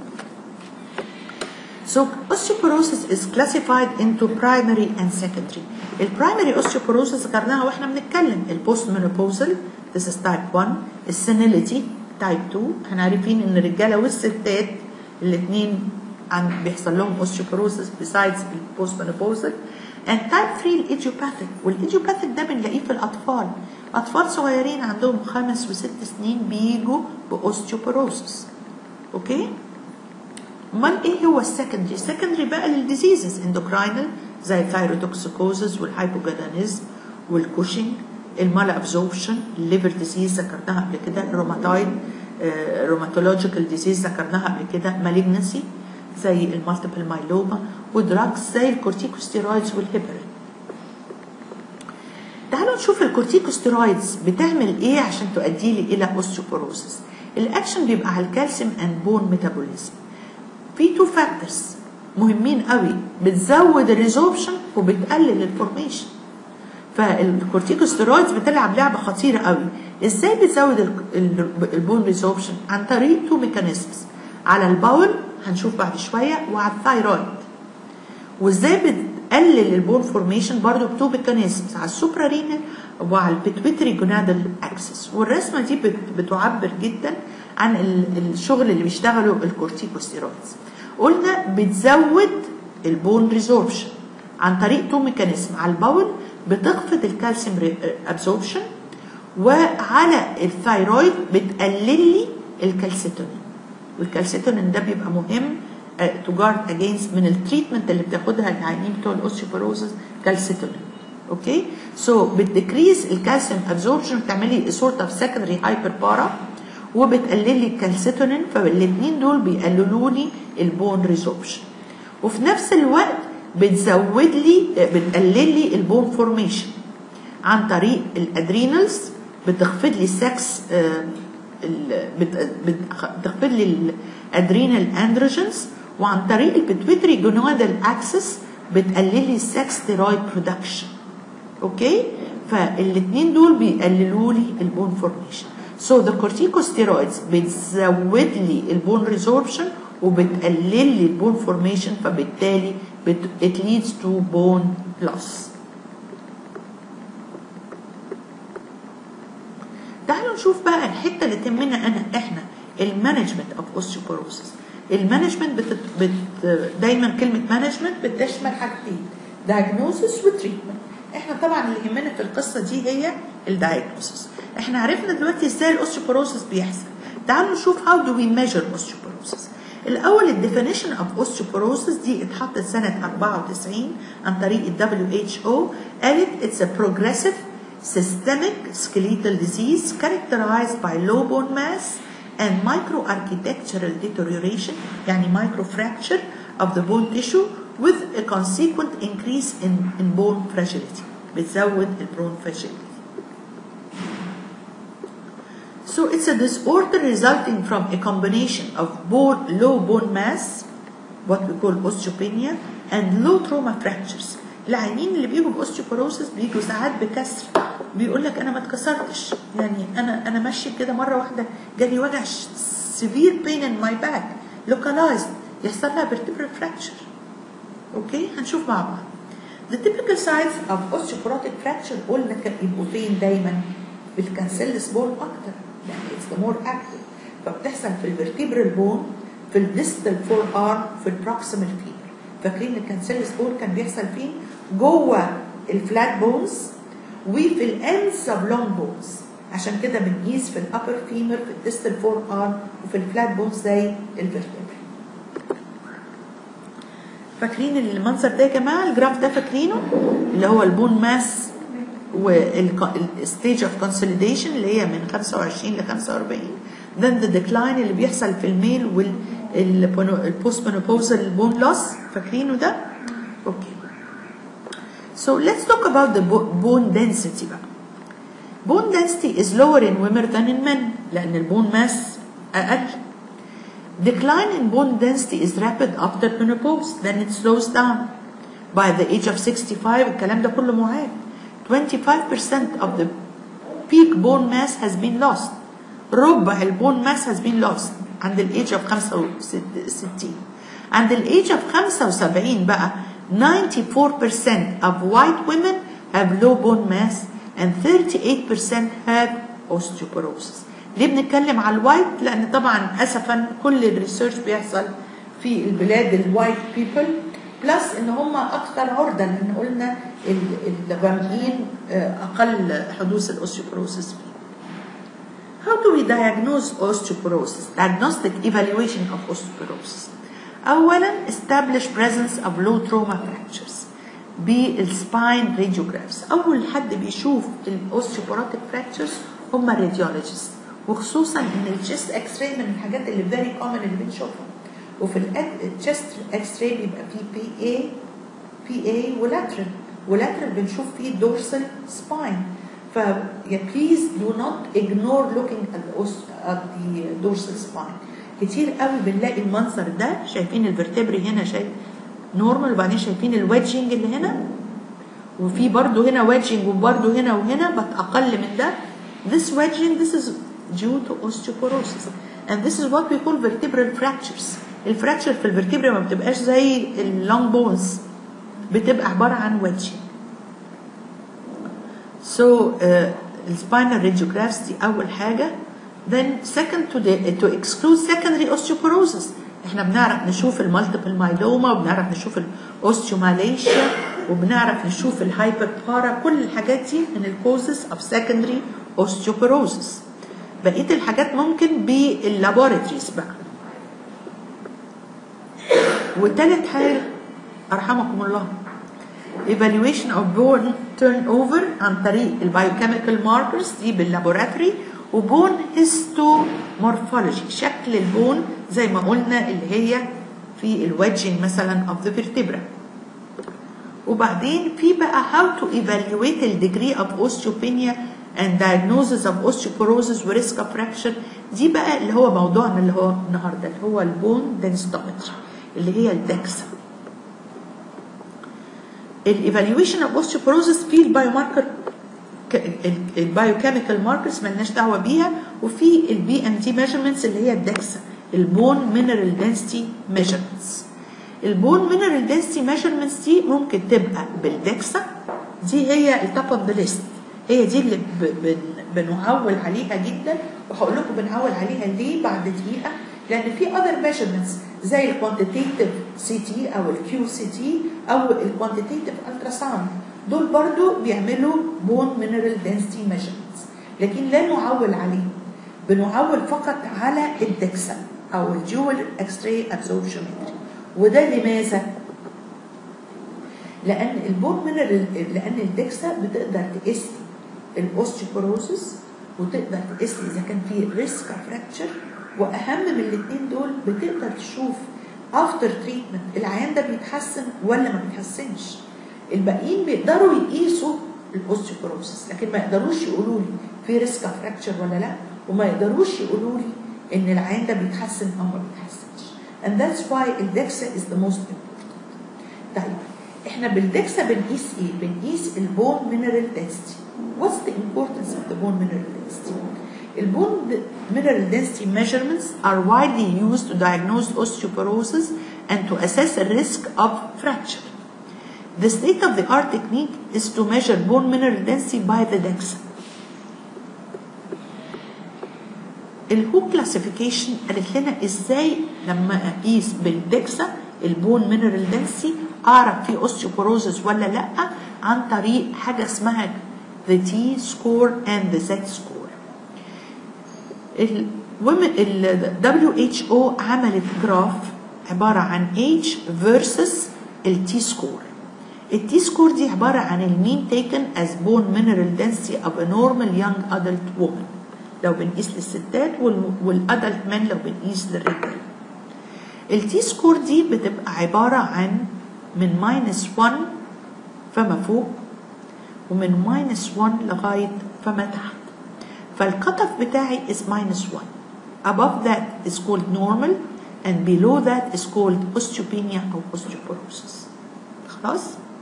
So osteoporosis is classified into primary and secondary. البرايمري osteoporosis ذكرناها واحنا بنتكلم البوست menopausal this is type 1 السينيليتي type 2 احنا عارفين ان الرجاله والستات الاثنين عن بيحصل لهم osteoporosis besides البوست menopausal and type 3 الايديوباثيك والايديوباثيك ده بنلاقيه في الاطفال اطفال صغيرين عندهم خمس وست سنين بيجوا باوستيوبروسس اوكي امال ايه هو السكندري السكندري بقى للديزيزز اندوكراينال زي الثايروتوكسيكوزز والهايبوجادانيزم والكوشنج المالا ابزوربشن الليفر ديزيز ذكرناها قبل كده الروماتويد روماتولوجيكال ديزيز ذكرناها قبل كده مالجنسي زي المالتيبل مايلوما ودراجز زي الكورتيكوستيرويدز والهيبرين تعالوا نشوف الكورتيكوستيرويدز بتعمل ايه عشان تؤدي لي الى اوستيوبوروسيس الاكشن بيبقى على الكالسيوم اند بون ميتابوليزم في تو فاكتورز مهمين قوي بتزود الريزوربشن وبتقلل الفورميشن فالكورتيكوستيرويدز بتلعب لعبه خطيره قوي ازاي بتزود ال- ال- البون ريزوربشن عن طريق تو ميكانيزمز على الباول هنشوف بعد شويه وعلى الثايرويد وازاي بتقلل البون فورميشن برضو بتو ميكانيزمز على السوبرارينال وعلى البيتويتري جونادال اكسس والرسمه دي بت- بتعبر جدا عن ال- الشغل اللي بيشتغله الكورتيكوستيرويدز قلنا بتزود البون ريزوربشن عن طريق تو ميكانيزم على البول بتخفض الكالسيوم ابزوربشن وعلى الثايرويد بتقلل لي الكالسيتونين والكالسيتونين ده بيبقى مهم تو جارد اجينست من التريتمنت اللي بتاخدها العيانين بتوع الاوستيوبروسيس كالسيتونين اوكي سو بتديكريز الكالسيوم ابزوربشن بتعملي سورت اوف سكندري هايبر بارا وبتقلل لي الكالسيتونين فالاثنين دول بيقللوا لي البون ريزوربشن وفي نفس الوقت بتزود لي بتقلل لي البون فورميشن عن طريق الادرينالز بتخفض لي السكس آه، ال- بت- بت- بتخفض لي الادرينال اندروجينز وعن طريق البيتويتري جونادال اكسس بتقلل لي السكس ستيرويد برودكشن اوكي فالاثنين دول بيقللوا لي البون فورميشن سو ذا corticosteroids بتزود لي البون ريزوربشن وبتقلل لي البون فورميشن فبالتالي بت... it leads to bone loss تعالوا نشوف بقى الحته اللي تهمنا انا احنا المانجمنت اوف اوستيوبوروسيس المانجمنت بت... بت... دايما كلمه مانجمنت بتشمل حاجتين diagnosis وتريتمنت احنا طبعا اللي يهمنا في القصه دي هي الدايجنوسيس احنا عرفنا دلوقتي ازاي الاوستيوبوروسيس بيحصل تعالوا نشوف how do we measure osteoporosis الاول الديفينيشن اوف اوستيوبوروسيس دي اتحطت سنه 94 عن طريق ال WHO قالت it's a progressive systemic skeletal disease characterized by low bone mass and microarchitectural deterioration يعني microfracture of the bone tissue with a consequent increase in, in bone fragility بتزود البون fragility So it's a disorder resulting from a combination of bone, low bone mass, what we call osteopenia, and low trauma fractures. العيانين اللي بيجوا باوستيوبوروسيس بيجوا ساعات بكسر بيقول لك انا ما اتكسرتش يعني انا انا ماشي كده مره واحده جالي وجع سيفير بين ان ماي باك لوكالايزد يحصل لها vertebral fracture اوكي هنشوف مع بعض The typical signs of osteoporotic fracture قلنا كان يبقوا فين دايما بالكانسيلس بون اكتر يعني it's the more active فبتحصل في الفرتبرال بون في الديستال فور ارم في البروكسيمال فيبر فاكرين الكانسيلس بون كان بيحصل فين جوه الفلات بونز وفي الاندز اوف لونج بونز عشان كده بنقيس في الابر فيمر في الديستال فور ارم وفي الفلات بونز زي الفرتبرال فاكرين المنظر ده يا جماعه الجراف ده فاكرينه اللي هو البون ماس والستيج اوف كونسوليديشن اللي هي من 25 ل 45 then the decline اللي بيحصل في الميل والبوست مينوبوزال بون لوس فاكرينه ده؟ اوكي So let's talk about the bone density بقى. Bone density is lower in women than in men لأن البون ماس أقل. Decline in bone density is rapid after menopause then it slows down. By the age of 65 الكلام ده كله معاد. 25% of the peak bone mass has been lost. ربع البون ماس has been lost عند ال age of 65 عند ال age of 75 بقى 94% of white women have low bone mass and 38% have osteoporosis. ليه بنتكلم على الوايت؟ لأن طبعا أسفا كل الريسيرش بيحصل في البلاد الوايت بيبل بلس ان هم اكثر عرضه لان قلنا الغامقين اقل حدوث الاوستيوبروسيس فيه. How do we diagnose osteoporosis? Diagnostic evaluation of osteoporosis. اولا establish presence of low trauma fractures بالسباين radiographs اول حد بيشوف الاوستيوبوراتيك fractures هم الراديولوجيست وخصوصا ان الجست اكس راي من الحاجات اللي فيري كومن اللي بنشوفها وفي الجست اكس راي بيبقى فيه بي اي بي اي ولاترال ولاترال بنشوف فيه دورسال سباين ف بليز دو نوت اجنور لوكينج at the dorsal spine كتير قوي بنلاقي المنظر ده شايفين الفرتبري هنا شايف نورمال وبعدين شايفين الويدجنج اللي هنا وفي برضو هنا ويدجنج وبرضو هنا وهنا بس اقل من ده this wedging this is due to osteoporosis and this is what we call vertebral fractures الفراكشر في الفرتبرا ما بتبقاش زي اللونج بونز بتبقى عبارة عن wedging so uh, spinal radiographs دي أول حاجة then second to, the, to exclude secondary osteoporosis احنا بنعرف نشوف المالتيبل مايلوما وبنعرف نشوف الاوستيوماليشيا وبنعرف نشوف الهايبر بارا كل الحاجات دي من الكوزز اوف secondary osteoporosis بقيه الحاجات ممكن باللابوراتوريز بقى وتالت حاجه ارحمكم الله evaluation of bone turnover عن طريق البايوكيميكال ماركرز دي باللابوراتوري وبون هيستومورفولوجي شكل البون زي ما قلنا اللي هي في الويدجنج مثلا of the vertebra وبعدين في بقى how to evaluate the degree of osteopenia and diagnosis of osteoporosis و risk of fracture دي بقى اللي هو موضوعنا اللي هو النهارده اللي هو البون densitometry اللي هي الدكسا الايفالويشن اوف osteoporosis في البايوماركر البايوكيميكال ماركرز مالناش دعوه بيها وفي البي ام تي ميجرمنتس اللي هي الدكسا البون مينرال دنسيتي ميجرمنتس البون مينرال دنسيتي ميجرمنتس دي ممكن تبقى بالدكسا دي هي التوب اوف ذا ليست هي دي اللي ب- بن- بنعول عليها جدا وهقول لكم بنعول عليها ليه بعد دقيقه لان في اذر ميجرمنتس زي الكوانتيتيف سي تي او الكيو سي تي او الكوانتيتيف الترا ساوند دول برضو بيعملوا بون مينرال دنسيتي ميجرمنتس لكن لا نعول عليهم بنعول فقط على الدكسا او الجول اكس راي ابزوربشنمتري وده لماذا؟ لان البون مينرال لان الدكسا بتقدر تقيس الاوستيوبروسيس وتقدر تقيس اذا كان في ريسك فراكتشر واهم من الاثنين دول بتقدر تشوف افتر تريتمنت العيان ده بيتحسن ولا ما بيتحسنش الباقيين بيقدروا يقيسوا الاوستيوبروسيس لكن ما يقدروش يقولوا لي في ريسك فراكتشر ولا لا وما يقدروش يقولوا لي ان العيان ده بيتحسن او ما بيتحسنش and that's why الدكسا is the most important طيب احنا بالدكسا بنقيس ايه؟ بنقيس البون مينرال density what's the importance of the bone mineral density البون mineral density measurements are widely used to diagnose osteoporosis and to assess the risk of fracture the state of the art technique is to measure bone mineral density by the DEXA الهو كلاسيفيكيشن قالت لنا ازاي لما اقيس بالدكسا البون مينرال دنسي اعرف في اوستيوبوروزس ولا لا عن طريق حاجه اسمها the T score and the Z score ال women- ال WHO عملت جراف عبارة عن age versus ال T score ال T score دي عبارة عن المين taken as bone mineral density of a normal young adult woman لو بنقيس للستات والادلت men لو بنقيس للرجال ال T score دي بتبقى عبارة عن من minus 1 فما فوق ومن minus 1 لغاية فما تحت فالcut off بتاعي is minus 1 above that is called normal and below that is called osteopenia أو osteoporosis خلاص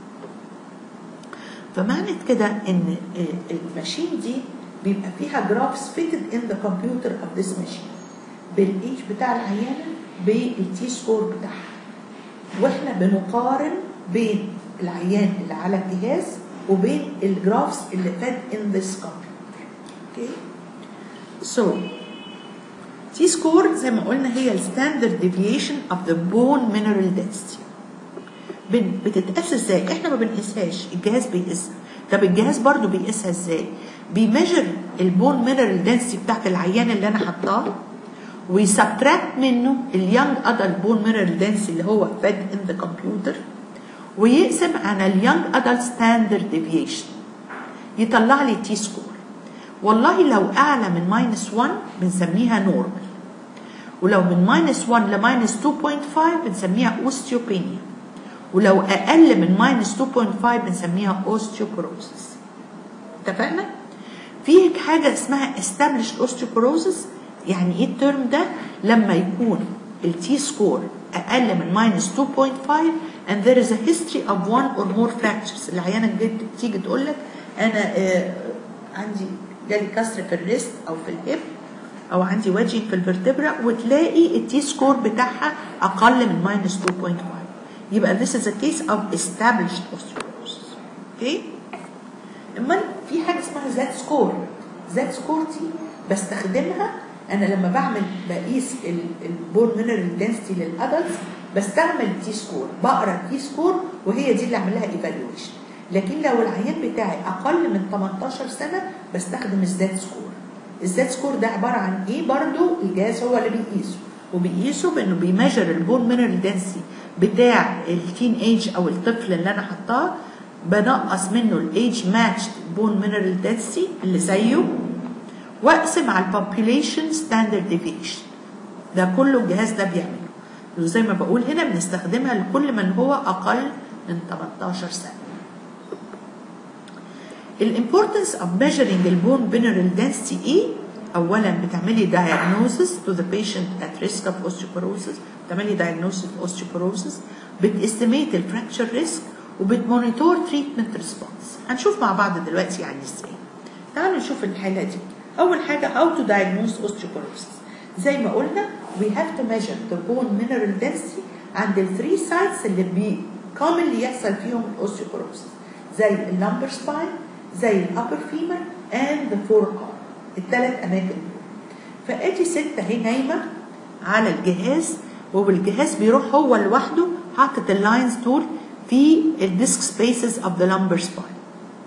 فمعنى كده ان الماشين دي بيبقى فيها جرافس fitted in the computer of this machine بالايج بتاع العيانه بالتي سكور بتاعها واحنا بنقارن بين العيان اللي على الجهاز وبين الجرافس اللي فed in this computer اوكي so تي سكور زي ما قلنا هي الستاندرد ديفيشن اوف ذا بون مينرال density بن- بتتقاس ازاي احنا ما بنقيسهاش الجهاز بيقيسها طب الجهاز برضو بيقيسها ازاي بيميجر البون مينرال دنسيتي بتاعت العيان اللي انا حطاه ويسبتراكت منه اليونج ادلت بون مينرال دنسيتي اللي هو فed ان ذا كمبيوتر ويقسم على اليونج ادلت ستاندرد ديفيشن يطلع لي تي سكور والله لو اعلى من ماينس 1 بنسميها نورمال ولو من ماينس 1 لماينس 2.5 بنسميها اوستيوبينيا ولو اقل من ماينس 2.5 بنسميها اوستيوبروسيس اتفقنا في حاجه اسمها established osteoporosis يعني ايه الترم ده لما يكون التي سكور اقل من ماينس 2.5 and there is a history of one or more fractures العيانه جد تيجي تقول لك انا آه عندي جالي كسر في الريست او في الهيب او عندي وجي في الفرتبرا وتلاقي التي سكور بتاعها اقل من ماينس 2.5 يبقى this is a case of established osteoporosis اوكي امال في حاجه اسمها زاد سكور زاد سكور دي بستخدمها انا لما بعمل بقيس البون مينرال دنسيتي للادلتس بستعمل تي سكور بقرا تي سكور وهي دي اللي اعمل لها ايفالويشن لكن لو العيان بتاعي اقل من 18 سنه بستخدم الزاد سكور الزاد سكور ده عباره عن ايه برضو الجهاز هو اللي بيقيسه وبيقيسه بانه بيميجر البون مينرال دنسيتي بتاع التين ايج او الطفل اللي انا حطاه بنقص منه الايج ماتش بون مينرال دنسيتي اللي زيه واقسم على البوبيوليشن ستاندرد ديفيشن ده كله الجهاز ده بيعمله وزي ما بقول هنا بنستخدمها لكل من هو اقل من 18 سنه الامبورتنس اوف measuring البون mineral density ايه اولا بتعملي diagnosis to the patient at risk of osteoporosis بتعملي diagnosis of osteoporosis بتستيميت الفراكشر ريسك وبتمونيتور تريتمنت ريسبونس هنشوف مع بعض دلوقتي يعني ازاي تعالوا نشوف الحالة دي أول حاجة how to diagnose osteoporosis زي ما قلنا we have to measure the bone mineral density عند ال three sites اللي بي commonly يحصل فيهم الاوستيوبوروسيس زي اللامبر سباين زي الابر فيمر and the forearm الثلاث أماكن دول فادي ست اهي نايمة على الجهاز وبالجهاز بيروح هو لوحده حاطط اللاينز دول في الديسك سبيسز اوف ذا lumbar spine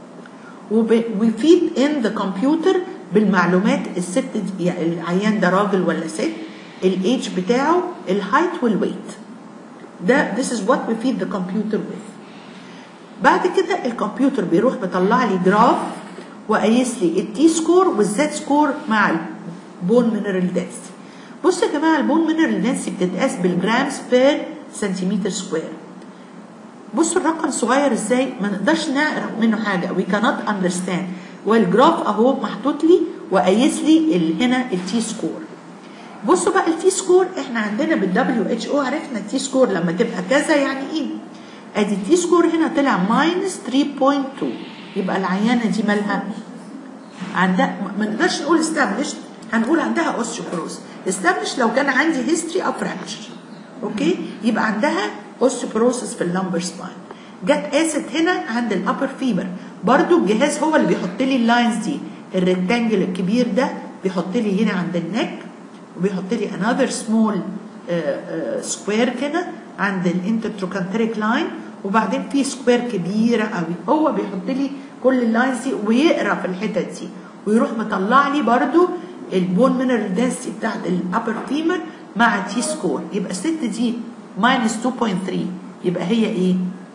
وفيد ان ذا كمبيوتر بالمعلومات الست دي يعني العيان ده راجل ولا ست الايدج بتاعه الهايت والويت ده this is what we feed the computer with بعد كده الكمبيوتر بيروح مطلع لي جراف وقايس لي التي سكور والزد سكور مع البون مينرال دنسيتي بصوا يا جماعه البون مينرال دنسيتي بتتقاس بالجرامز بير سنتيمتر سكوير بصوا الرقم صغير ازاي ما نقدرش نعرف منه حاجه we cannot understand والجراف اهو محطوط لي وقايس لي ال- هنا التي سكور بصوا بقى التي سكور احنا عندنا بالدبليو اتش او عرفنا التي سكور لما تبقى كذا يعني ايه ادي التي سكور هنا طلع ماينس 3.2 يبقى العيانه دي مالها عندها ما نقدرش نقول استابلش هنقول عندها اوستيوبروز استابلش لو كان عندي هيستوري اوف فراكشر اوكي يبقى عندها اوستيوبروسس في اللمبر سباين جت قاست هنا عند الابر فيمر برضو الجهاز هو اللي بيحط لي اللاينز دي الريكتانجل الكبير ده بيحط لي هنا عند النك وبيحط لي another small سكوير كده عند الانترتروكانتريك لاين وبعدين في سكوير كبيره قوي هو بيحط لي كل اللاينز دي ويقرا في الحتت دي ويروح مطلع لي برضو البون مينرال دنسيتي بتاعت الابر فيمر مع تي سكور يبقى الست دي ماينس 2.3 يبقى هي ايه؟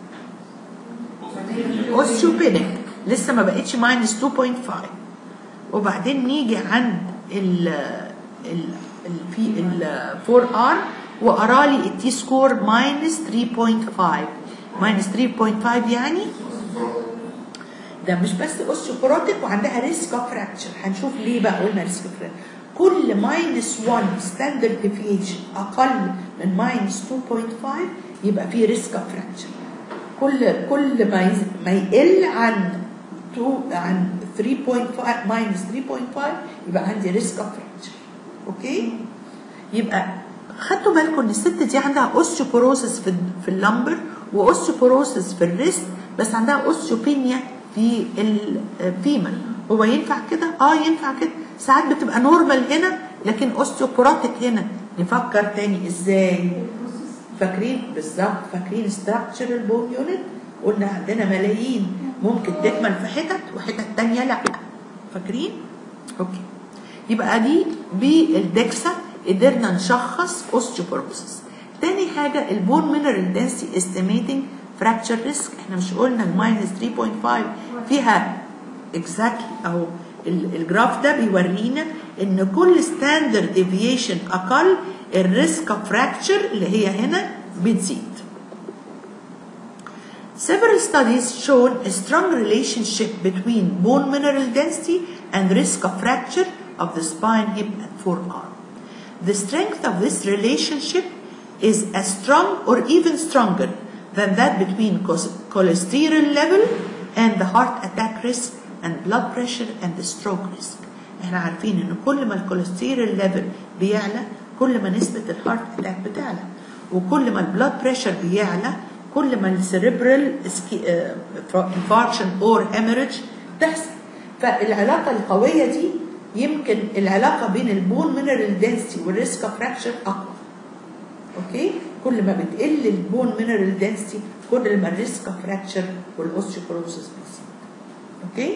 اوستيوبينيك لسه ما بقتش ماينس 2.5 وبعدين نيجي عند ال ال ال في ال 4 ار وقرا لي التي سكور ماينس 3.5 ماينس 3.5 يعني ده مش بس اوستيوبروتيك وعندها ريسك اوف فراكشر هنشوف ليه بقى قلنا ريسك اوف كل ماينس 1 ستاندرد ديفيشن اقل من ماينس 2.5 يبقى في ريسك اوف فراكشر كل كل ما يز... ما يقل عن 2 عن 3.5 ماينس 3.5 يبقى عندي ريسك اوف فراكشر اوكي يبقى خدتوا بالكم ان الست دي عندها اوستيوبوروسس في في اللمبر واوستيوبوروسس في الريست بس عندها اوستيوبينيا في الفيمر هو ينفع كده اه ينفع كده ساعات بتبقى نورمال هنا لكن اوستيوبوراتيك هنا نفكر تاني ازاي فاكرين بالظبط فاكرين ستراكشر البون يونت قلنا عندنا ملايين ممكن تكمل في حتت وحتت تانية لا فاكرين اوكي يبقى دي بالدكسا قدرنا نشخص اوستيوبوروسس تاني حاجه البون مينرال دنسي استيميتنج فراكتشر ريسك احنا مش قلنا الماينس 3.5 فيها اكزاكتلي اهو ال- الجراف ده بيورينا ان كل ستاندرد ديفيشن اقل الريسك اوف فراكتشر اللي هي هنا بتزيد Several studies shown a strong relationship between bone mineral density and risk of fracture of the spine, hip, and forearm. The strength of this relationship is as strong or even stronger than that between chos- cholesterol level and the heart attack risk and blood pressure and the stroke risk. احنا عارفين ان كل ما الكوليسترول ليفل بيعلى كل ما نسبة الهارت اتاك بتعلى وكل ما البلاد بريشر بيعلى كل ما السيريبرال انفاركشن اور هيموريدج تحصل فالعلاقة القوية دي يمكن العلاقة بين البون مينرال دنسيتي والريسك اوف فراكشر اقوى اوكي كل ما بتقل البون مينرال دنسيتي كل ما الريسك اوف فراكشر والاوستيوبروسس بيزيد اوكي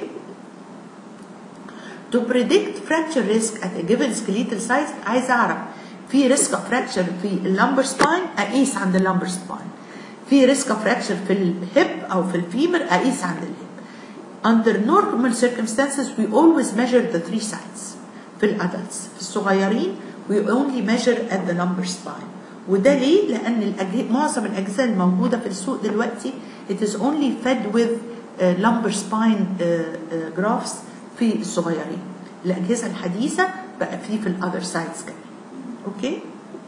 To predict fracture risk at a given skeletal size عايز اعرف في ريسك اوف فراكشر في اللمبر سباين اقيس عند اللمبر سباين في ريسك اوف فراكشر في الهيب او في الفيمر اقيس عند الهيب Under normal circumstances we always measure the three sides في الادلتس في الصغيرين we only measure at the lumbar spine وده ليه؟ لأن الأجه... معظم الأجهزة الموجودة في السوق دلوقتي it is only fed with uh, lumbar spine uh, uh, graphs في الصغيرين الأجهزة الحديثة بقى فيه في الأذر سايدز كمان أوكي؟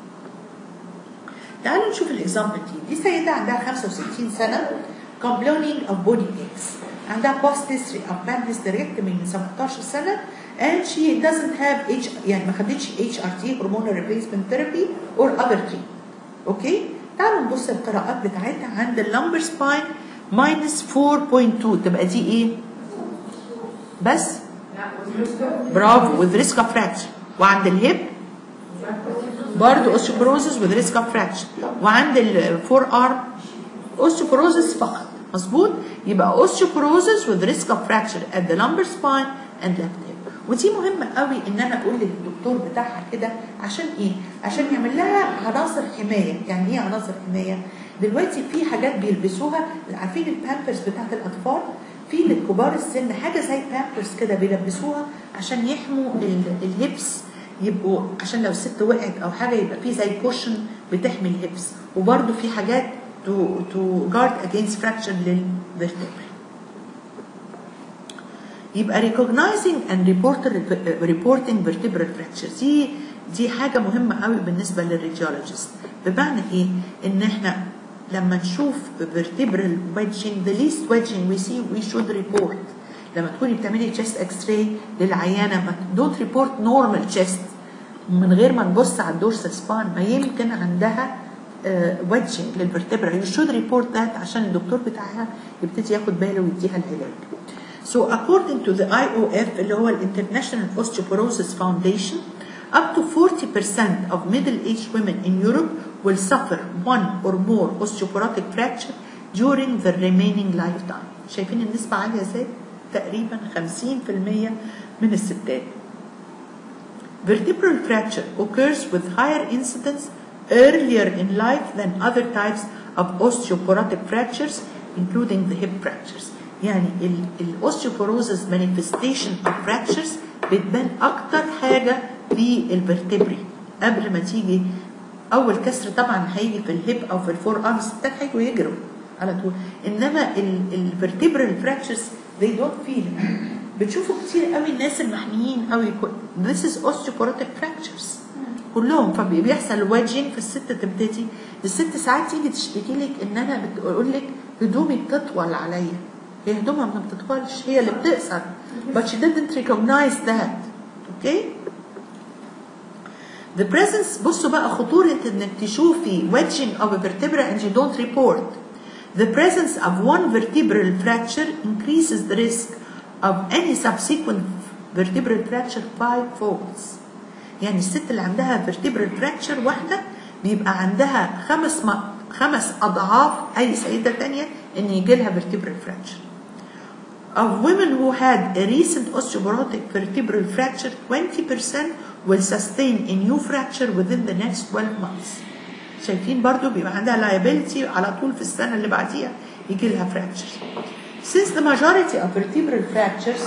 تعالوا نشوف الاكزامبل دي دي سيدة عندها 65 سنة complaining of body aches عندها post history of band hysterectomy من 17 سنه and she doesn't have H يعني ما خدتش HRT hormonal replacement therapy or other treatment اوكي تعالوا نبص القراءات بتاعتها عند اللمبر سباين minus 4.2 تبقى دي ايه؟ بس برافو with risk of fracture وعند الهيب برضه osteoporosis with risk of fracture وعند الفور ارم osteoporosis فقط مظبوط يبقى osteoporosis with risk of fracture at the lumbar spine and left hip ودي مهمة قوي ان انا اقول للدكتور بتاعها كده عشان ايه عشان يعمل لها عناصر حماية يعني ايه عناصر حماية دلوقتي في حاجات بيلبسوها عارفين البامبرز بتاعت الاطفال في للكبار السن حاجة زي بامبرز كده بيلبسوها عشان يحموا ال- الهيبس يبقوا عشان لو الست وقعت او حاجه يبقى في زي كوشن بتحمي الهيبس وبرده في حاجات تو تو جارد اجينست فراكشر للفيرتبري يبقى recognizing and reporter reporting vertebral fractures دي دي حاجة مهمة قوي بالنسبة للراديولوجيست بمعنى ايه؟ ان احنا لما نشوف vertebral wedging the least wedging we see we should report لما تكوني بتعملي chest x-ray للعيانة ما don't report normal chest من غير ما نبص على الدورسال سبان ما يمكن عندها wedging للفرتبرا you should report that عشان الدكتور بتاعها يبتدي ياخد باله ويديها العلاج So according to the IOF اللي هو ال International Osteoporosis Foundation up to 40% of middle-aged women in Europe will suffer one or more osteoporotic fracture during their remaining lifetime. شايفين النسبة عالية ازاي؟ تقريبا 50% من الستات. Vertebral fracture occurs with higher incidence earlier in life than other types of osteoporotic fractures including the hip fractures. يعني الاوستيوبوروزس manifestation of fractures بتبان اكتر حاجه في الفرتبري قبل ما تيجي اول كسر طبعا هيجي في الهيب او في الفور ارمز الستات هيجوا يجروا على طول انما الفرتبرال fractures they don't feel بتشوفوا كتير قوي الناس المحميين قوي this is osteoporotic fractures كلهم فبيحصل واجين في الست تبتدي الست ساعات تيجي تشتكي لك ان انا بتقول لك هدومي بتطول عليا هي هدومها ما بتطولش هي اللي بتقصر but she didn't recognize that okay the presence بصوا بقى خطورة انك تشوفي wedging of a vertebra and you don't report the presence of one vertebral fracture increases the risk of any subsequent vertebral fracture five folds يعني الست اللي عندها vertebral fracture واحدة بيبقى عندها خمس م... خمس أضعاف أي سيدة تانية إن يجي لها vertebral fracture. Of women who had a recent osteoporotic vertebral fracture, 20% will sustain a new fracture within the next 12 months. شايفين برضو بيبقى عندها liability على طول في السنة اللي بعديها يجي لها fractures. Since the majority of vertebral fractures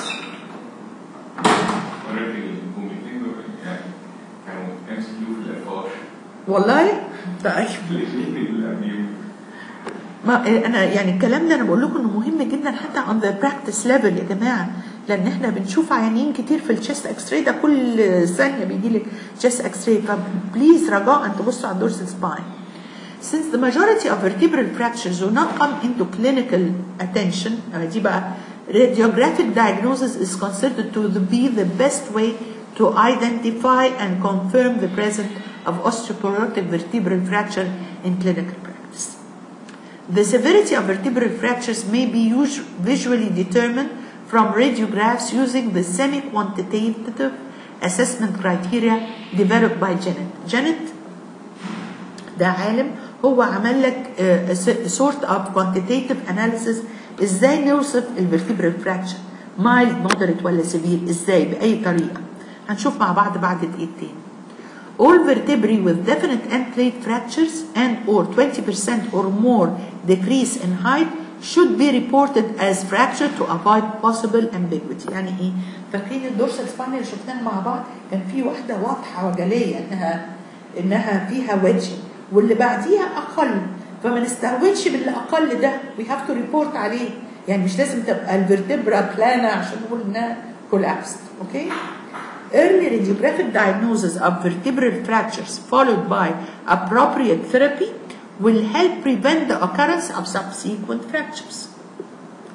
already الجملتين دول يعني كانوا ام سي كيو في الافكار والله طيب الاثنين اللي قبليهم ما انا يعني الكلام ده انا بقول لكم انه مهم جدا حتى on the practice level يا جماعه لان احنا بنشوف عيانين كتير في الشيست اكس راي ده كل ثانيه بيجي لك chest اكس راي فبليز رجاء تبصوا على الدورسال سباين Since the majority of vertebral fractures do not come into clinical attention آه، دي بقى radiographic diagnosis is considered to be the best way to identify and confirm the presence of osteoporotic vertebral fracture in clinical practice. The severity of vertebral fractures may be us- visually determined from radiographs using the semi-quantitative assessment criteria developed by Janet. Janet ده عالم هو عمل لك آه، س- sort of quantitative analysis ازاي نوصف الفرتبرال fracture mild moderate ولا severe ازاي باي طريقه هنشوف مع بعض بعد دقيقتين All vertebrae with definite end plate fractures and or 20% or more decrease in height should be reported as fracture to avoid possible ambiguity يعني ايه فاكرين الدورسال سباين اللي شفناها مع بعض كان في واحده واضحه وجليه انها انها فيها ويدجنج واللي بعديها اقل فما نستهونش باللي اقل ده we have to report عليه يعني مش لازم تبقى الفرتبرا بلانا عشان نقول انها collapsed اوكي Early radiographic diagnosis of vertebral fractures followed by appropriate therapy will help prevent the occurrence of subsequent fractures.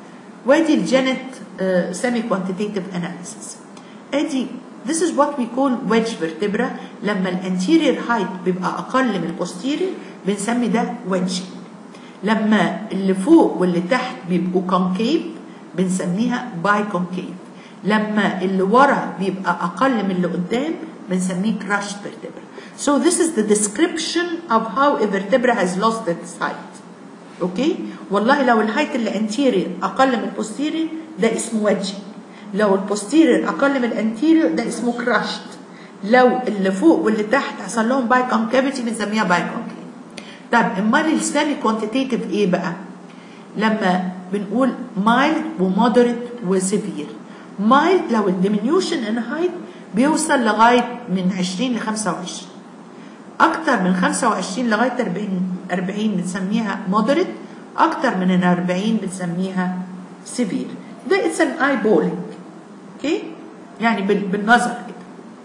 وادي الجينيت سيمي كوانتيتيف اناليسيس ادي this is what we call wedge vertebra لما الانتيرير هايت بيبقى اقل من البوستيرير بنسمي ده wedging لما اللي فوق واللي تحت بيبقوا concave بنسميها بايكونكيف لما اللي ورا بيبقى اقل من اللي قدام بنسميه crushed vertebra so this is the description of how a vertebra has lost its height اوكي والله لو الهايت اللي انتيرير اقل من البوستيرير ده اسمه wedging لو البوستيرير اقل من الانتيرير ده اسمه crushed لو اللي فوق واللي تحت حصل لهم باي كونكافيتي بنسميها باي كونكيف طب امال السيمي كوانتيتيف ايه بقى لما بنقول مايلد ومودريت وسيفير مايلد لو الديمينيوشن ان هايت بيوصل لغايه من 20 ل 25 اكتر من 25 لغايه 40 40 بنسميها مودريت اكتر من ال 40 بنسميها سيفير ده اتس ان اي بولينج اوكي يعني بال- بالنظر كده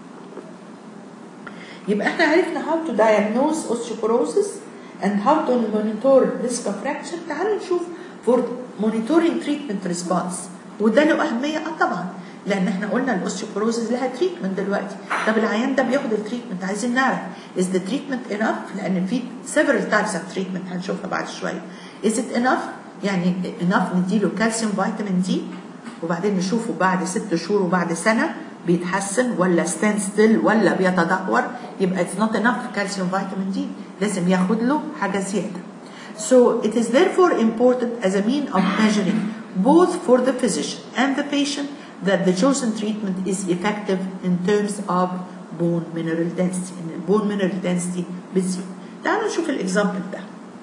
يبقى احنا عرفنا how to diagnose osteoporosis and how to monitor risk of fracture تعالوا نشوف for monitoring treatment response وده له اهميه اه طبعا لان احنا قلنا الاوستيوبروزيس لها تريتمنت دلوقتي طب العيان ده بياخد التريتمنت عايزين نعرف is the treatment enough لان في several types of treatment هنشوفها بعد شويه is it enough يعني enough نديله كالسيوم فيتامين دي وبعدين نشوفه بعد ست شهور وبعد سنه بيتحسن ولا ستاند ستيل ولا بيتدهور يبقى اتس نوت انف كالسيوم فيتامين دي لازم ياخد له حاجه زياده. So it is therefore important as a mean of measuring both for the physician and the patient that the chosen treatment is effective in terms of bone mineral density ان البون mineral density بتزيد. تعالوا نشوف الاكزامبل ده.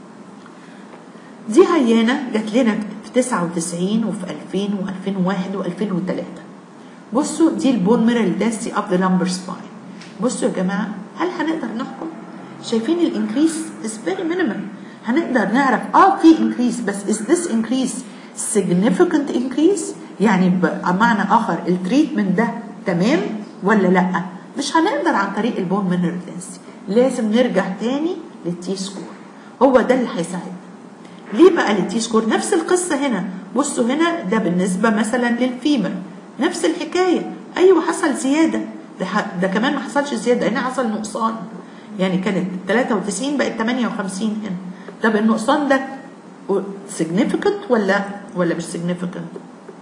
دي عيانه جات لنا في 99 وفي 2000 و2001 و2003 بصوا دي البون ميرال دنسيتي اوف ذا لامبر سباين بصوا يا جماعه هل هنقدر نحكم شايفين الانكريس از فيري مينيمال هنقدر نعرف اه في انكريس بس is this increase significant increase يعني بمعنى اخر التريتمنت ده تمام ولا لا مش هنقدر عن طريق البون مينرال دنسيتي لازم نرجع تاني للتي سكور هو ده اللي هيساعدنا ليه بقى للتي سكور نفس القصه هنا بصوا هنا ده بالنسبه مثلا للفيمر نفس الحكايه ايوه حصل زياده ده, ح- ده كمان ما حصلش زياده هنا حصل نقصان يعني كانت 93 بقت 58 هنا طب النقصان ده significant ولا ولا مش significant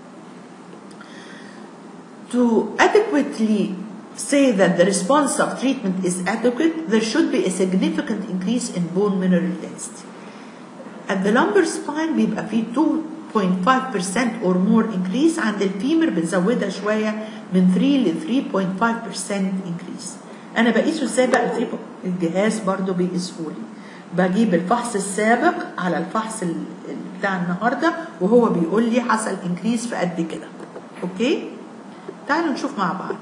to adequately say that the response of treatment is adequate, there should be a significant increase in bone mineral density. At the lumbar spine بيبقى فيه 2.5% or more increase عند الفيمر بنزودها شوية من 3 ل 3.5% increase. أنا بقيسه ازاي بقى ال 3 الجهاز برضو بيقيسهولي. بجيب الفحص السابق على الفحص ال- ال- بتاع النهارده وهو بيقول لي حصل انكريز في قد كده. اوكي؟ تعالوا نشوف مع بعض.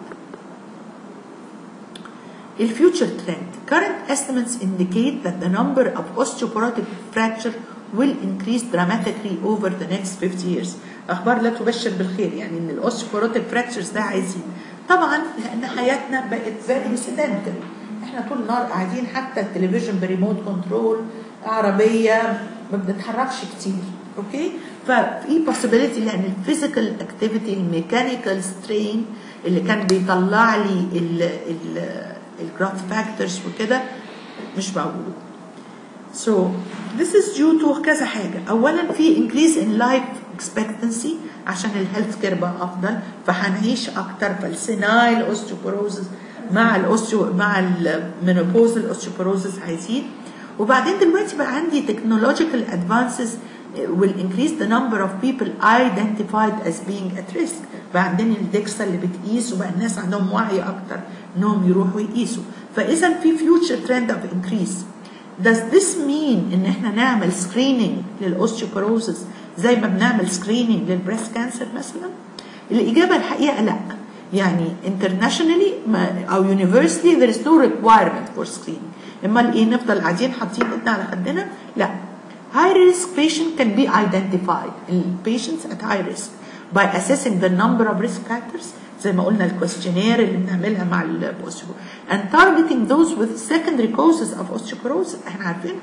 The future trend. Current estimates indicate that the number of osteoporotic fracture will increase dramatically over the next 50 years. أخبار لا تبشر بالخير يعني إن الاوستيوبorotic fractures ده عايزين. طبعا لأن حياتنا بقت very sedentary. احنا طول النهار قاعدين حتى التلفزيون بريموت كنترول عربية ما بنتحركش كتير. اوكي؟ ففي possibility لأن الفيزيكال اكتيفيتي الميكانيكال سترين اللي كان بيطلع لي ال ال الجراف فاكتورز وكده مش موجود. So this is due to كذا حاجة أولا في increase in life expectancy عشان الهيلث كير بقى أفضل فهنعيش أكتر فالسينايل اوستيوبروزس مع الاوستيو مع المينوبوز الاوستيوبروزس هيزيد وبعدين دلوقتي بقى عندي technological advances will increase the number of people identified as being at risk بقى عندنا الدكسا اللي بتقيس وبقى الناس عندهم وعي اكتر انهم يروحوا يقيسوا فاذا في future trend of increase does this mean ان احنا نعمل screening للاوستيوبروزس زي ما بنعمل screening للبريست كانسر مثلا الاجابه الحقيقه لا يعني internationally ما او universally there is no requirement for screening امال ايه نفضل قاعدين حاطين ايدنا على خدنا لا high risk patient can be identified patients at high risk by assessing the number of risk factors زي ما قلنا الكويستشنير اللي بنعملها مع الاوستيو and targeting those with secondary causes of osteoporosis احنا عارفين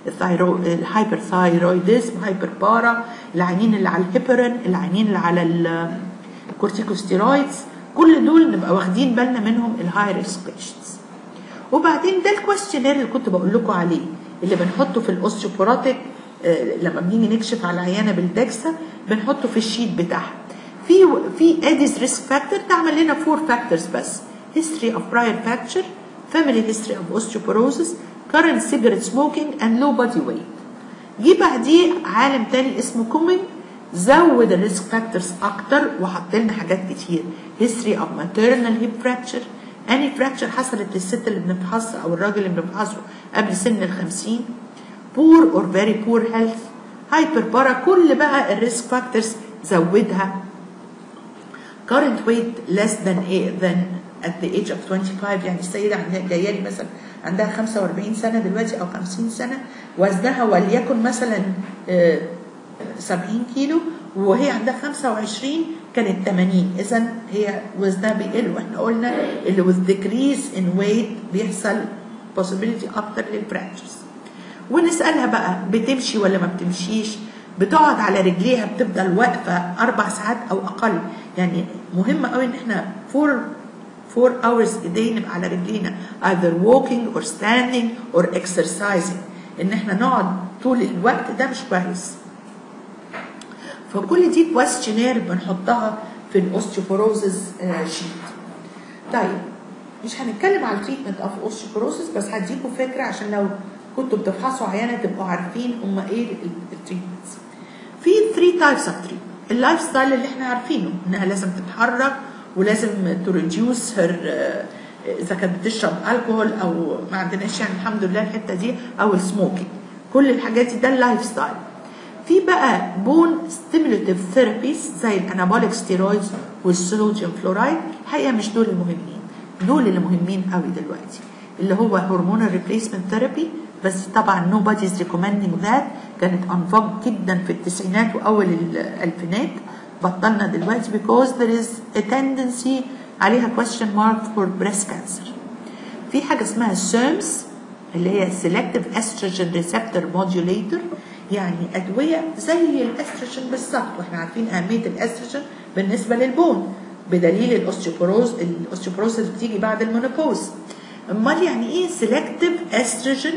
الثايرو الهايبرثايرويدزم هايبر بارا العينين اللي على الهيبرين العينين اللي على ال- الكورتيكوستيرويدز كل دول نبقى واخدين بالنا منهم الهاي ريسك بيشنتس وبعدين ده الكويستشنير اللي كنت بقول لكم عليه اللي بنحطه في الاوستيوبوراتيك آه، لما بنيجي نكشف على العيانه بالدكسا بنحطه في الشيت بتاعها في في اديز ريسك فاكتور تعمل لنا فور فاكتورز بس history of prior fracture family history of osteoporosis current cigarette smoking and low body weight جه بعديه عالم تاني اسمه كومين زود الريسك فاكتورز اكتر وحط لنا حاجات كتير history of maternal hip fracture any fracture حصلت للست اللي بنفحصها او الراجل اللي بنفحصه قبل سن ال 50 poor or very poor health hyper para كل بقى الريسك فاكتورز زودها current weight less than a, than at the age of 25 يعني السيدة عندها جاية لي مثلا عندها 45 سنة دلوقتي أو 50 سنة وزنها وليكن مثلا آه، 70 كيلو وهي عندها 25 كانت 80 إذا هي وزنها بيقل واحنا قلنا اللي with decrease in weight بيحصل possibility أكتر للفراكشرز ونسألها بقى بتمشي ولا ما بتمشيش بتقعد على رجليها بتفضل واقفة أربع ساعات أو أقل يعني مهم قوي إن إحنا فور فور hours a day نبقى على رجلينا either walking or standing or exercising إن إحنا نقعد طول الوقت ده مش كويس فكل دي كويستشنير بنحطها في الاوستيوبوروزز شيت طيب مش هنتكلم على التريتمنت اوف اوستيوبوروسيس بس هديكم فكره عشان لو كنتوا بتفحصوا عيانه تبقوا عارفين هم ايه التريتمنتس في 3 تايبس اوف تريتمنت اللايف ستايل اللي احنا عارفينه انها لازم تتحرك ولازم تريديوس هير اذا كانت بتشرب الكحول او ما عندناش يعني الحمد لله الحته دي او السموكينج كل الحاجات دي ده اللايف ستايل في بقى بون ستيموليتيف ثيرابيز زي الانابوليك ستيرويدز والصوديوم فلورايد الحقيقه مش دول المهمين دول اللي مهمين قوي دلوقتي اللي هو هرمونال ريبليسمنت ثيرابي بس طبعا نو باديز ريكومندنج ذات كانت انفاق جدا في التسعينات واول الالفينات بطلنا دلوقتي because there is a tendency عليها question mark for breast cancer في حاجه اسمها سيرمز اللي هي selective estrogen receptor modulator يعني ادويه زي الاستروجين بالظبط واحنا عارفين اهميه الاستروجين بالنسبه للبون بدليل الاوستيوبروز الاوستيوبروز اللي بتيجي بعد المونوبوز امال يعني ايه selective estrogen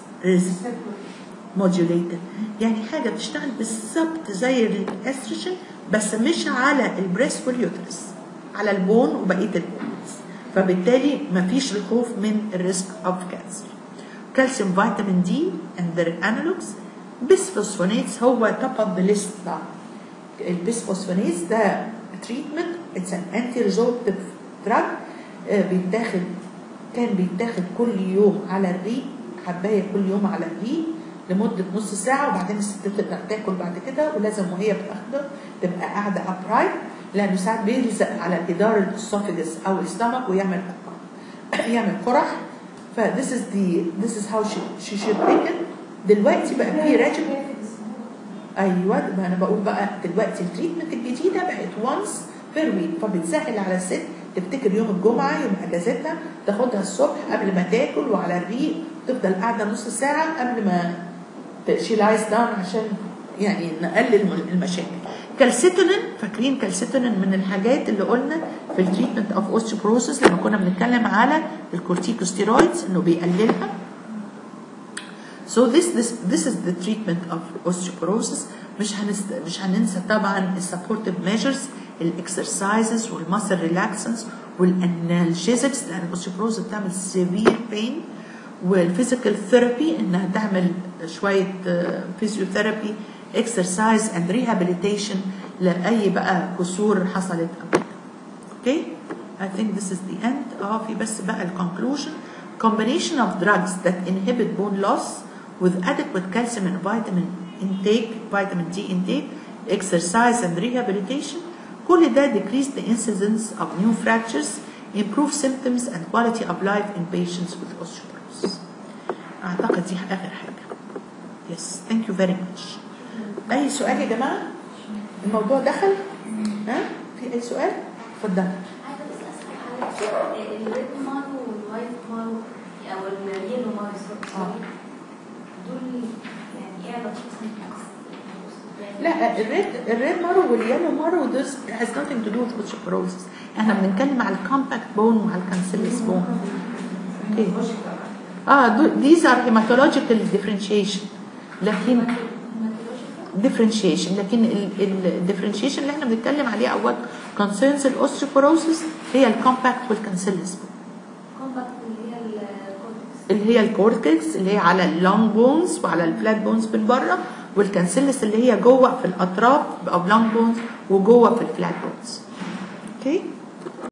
modulator يعني حاجه بتشتغل بالظبط زي الاستروجين بس مش على البريست واليوترس على البون وبقيه البونز فبالتالي مفيش الخوف من الريسك اوف كانسر كالسيوم فيتامين دي and their analogs bisphosphonate هو top of the list بقى البيسفوسفونيتس ده تريتمنت اتس ان انتي ريزولتيف دراج بيتاخد كان بيتاخد كل يوم على الريق حبايه كل يوم على الريق لمده نص ساعه وبعدين الست تبدا تاكل بعد كده ولازم وهي بتاخده تبقى قاعده ابرايت لانه ساعات بيلزق على جدار الاسوفيجس او الاستمك ويعمل يعمل قرح ف this is the this is how she, she should take it دلوقتي بقى في راجل ايوه ما انا بقول بقى دلوقتي التريتمنت الجديده بقت وانس بير ويك فبتسهل على الست تفتكر يوم الجمعه يوم اجازتها تاخدها الصبح قبل ما تاكل وعلى الريق تفضل قاعده نص ساعه قبل ما شي لايز داون عشان يعني نقلل المشاكل كالسيتونين فاكرين كالسيتونين من الحاجات اللي قلنا في التريتمنت اوف اوستيوبروسيس لما كنا بنتكلم على الكورتيكوستيرويدز انه بيقللها So this this this is the treatment of osteoporosis مش هنست... مش هننسى طبعا السبورتيف ميجرز الاكسرسايزز والماسل ريلاكسنس والانالجيزكس لان الاوستيوبروز بتعمل سيفير بين والفيزيكال ثيرابي انها تعمل شويه فيزيوثيرابي اكسرسايز اند ريهابيليتيشن لاي بقى كسور حصلت قبل اوكي I think this is the end اه في بس بقى الكونكلوجن combination of drugs that inhibit bone loss with adequate calcium and vitamin intake, vitamin D intake, exercise and rehabilitation, كل ده decrease the incidence of new fractures, improve symptoms and quality of life in patients with osteoporosis. أعتقد دي آخر حاجة. Yes, thank you very much. أي سؤال يا جماعة؟ الموضوع دخل؟ ها؟ في أي سؤال؟ اتفضل. عايزة بس أسأل حضرتك الريد مارو والوايت مارو أو اليلو مارو آه. دول يعني ايه علاقتهم لا الريد الريد مارو واليالو مارو this has nothing to do with osteoporosis احنا بنتكلم على الكومباكت بون وعلى الكانسيلس بون اوكي اه دول- these are hematological differentiation لكن differentiation لكن الديفرنشيشن اللي احنا بنتكلم عليه او what concerns الاوستيوبوروسيس هي الكومباكت والكانسيلس بون كومباكت اللي هي الكورتكس اللي هي الكورتكس اللي هي على اللونج بونز وعلى الفلات بونز من بره والكانسيلس اللي هي جوه في الاطراف او لونج بونز وجوه في الفلات بونز اوكي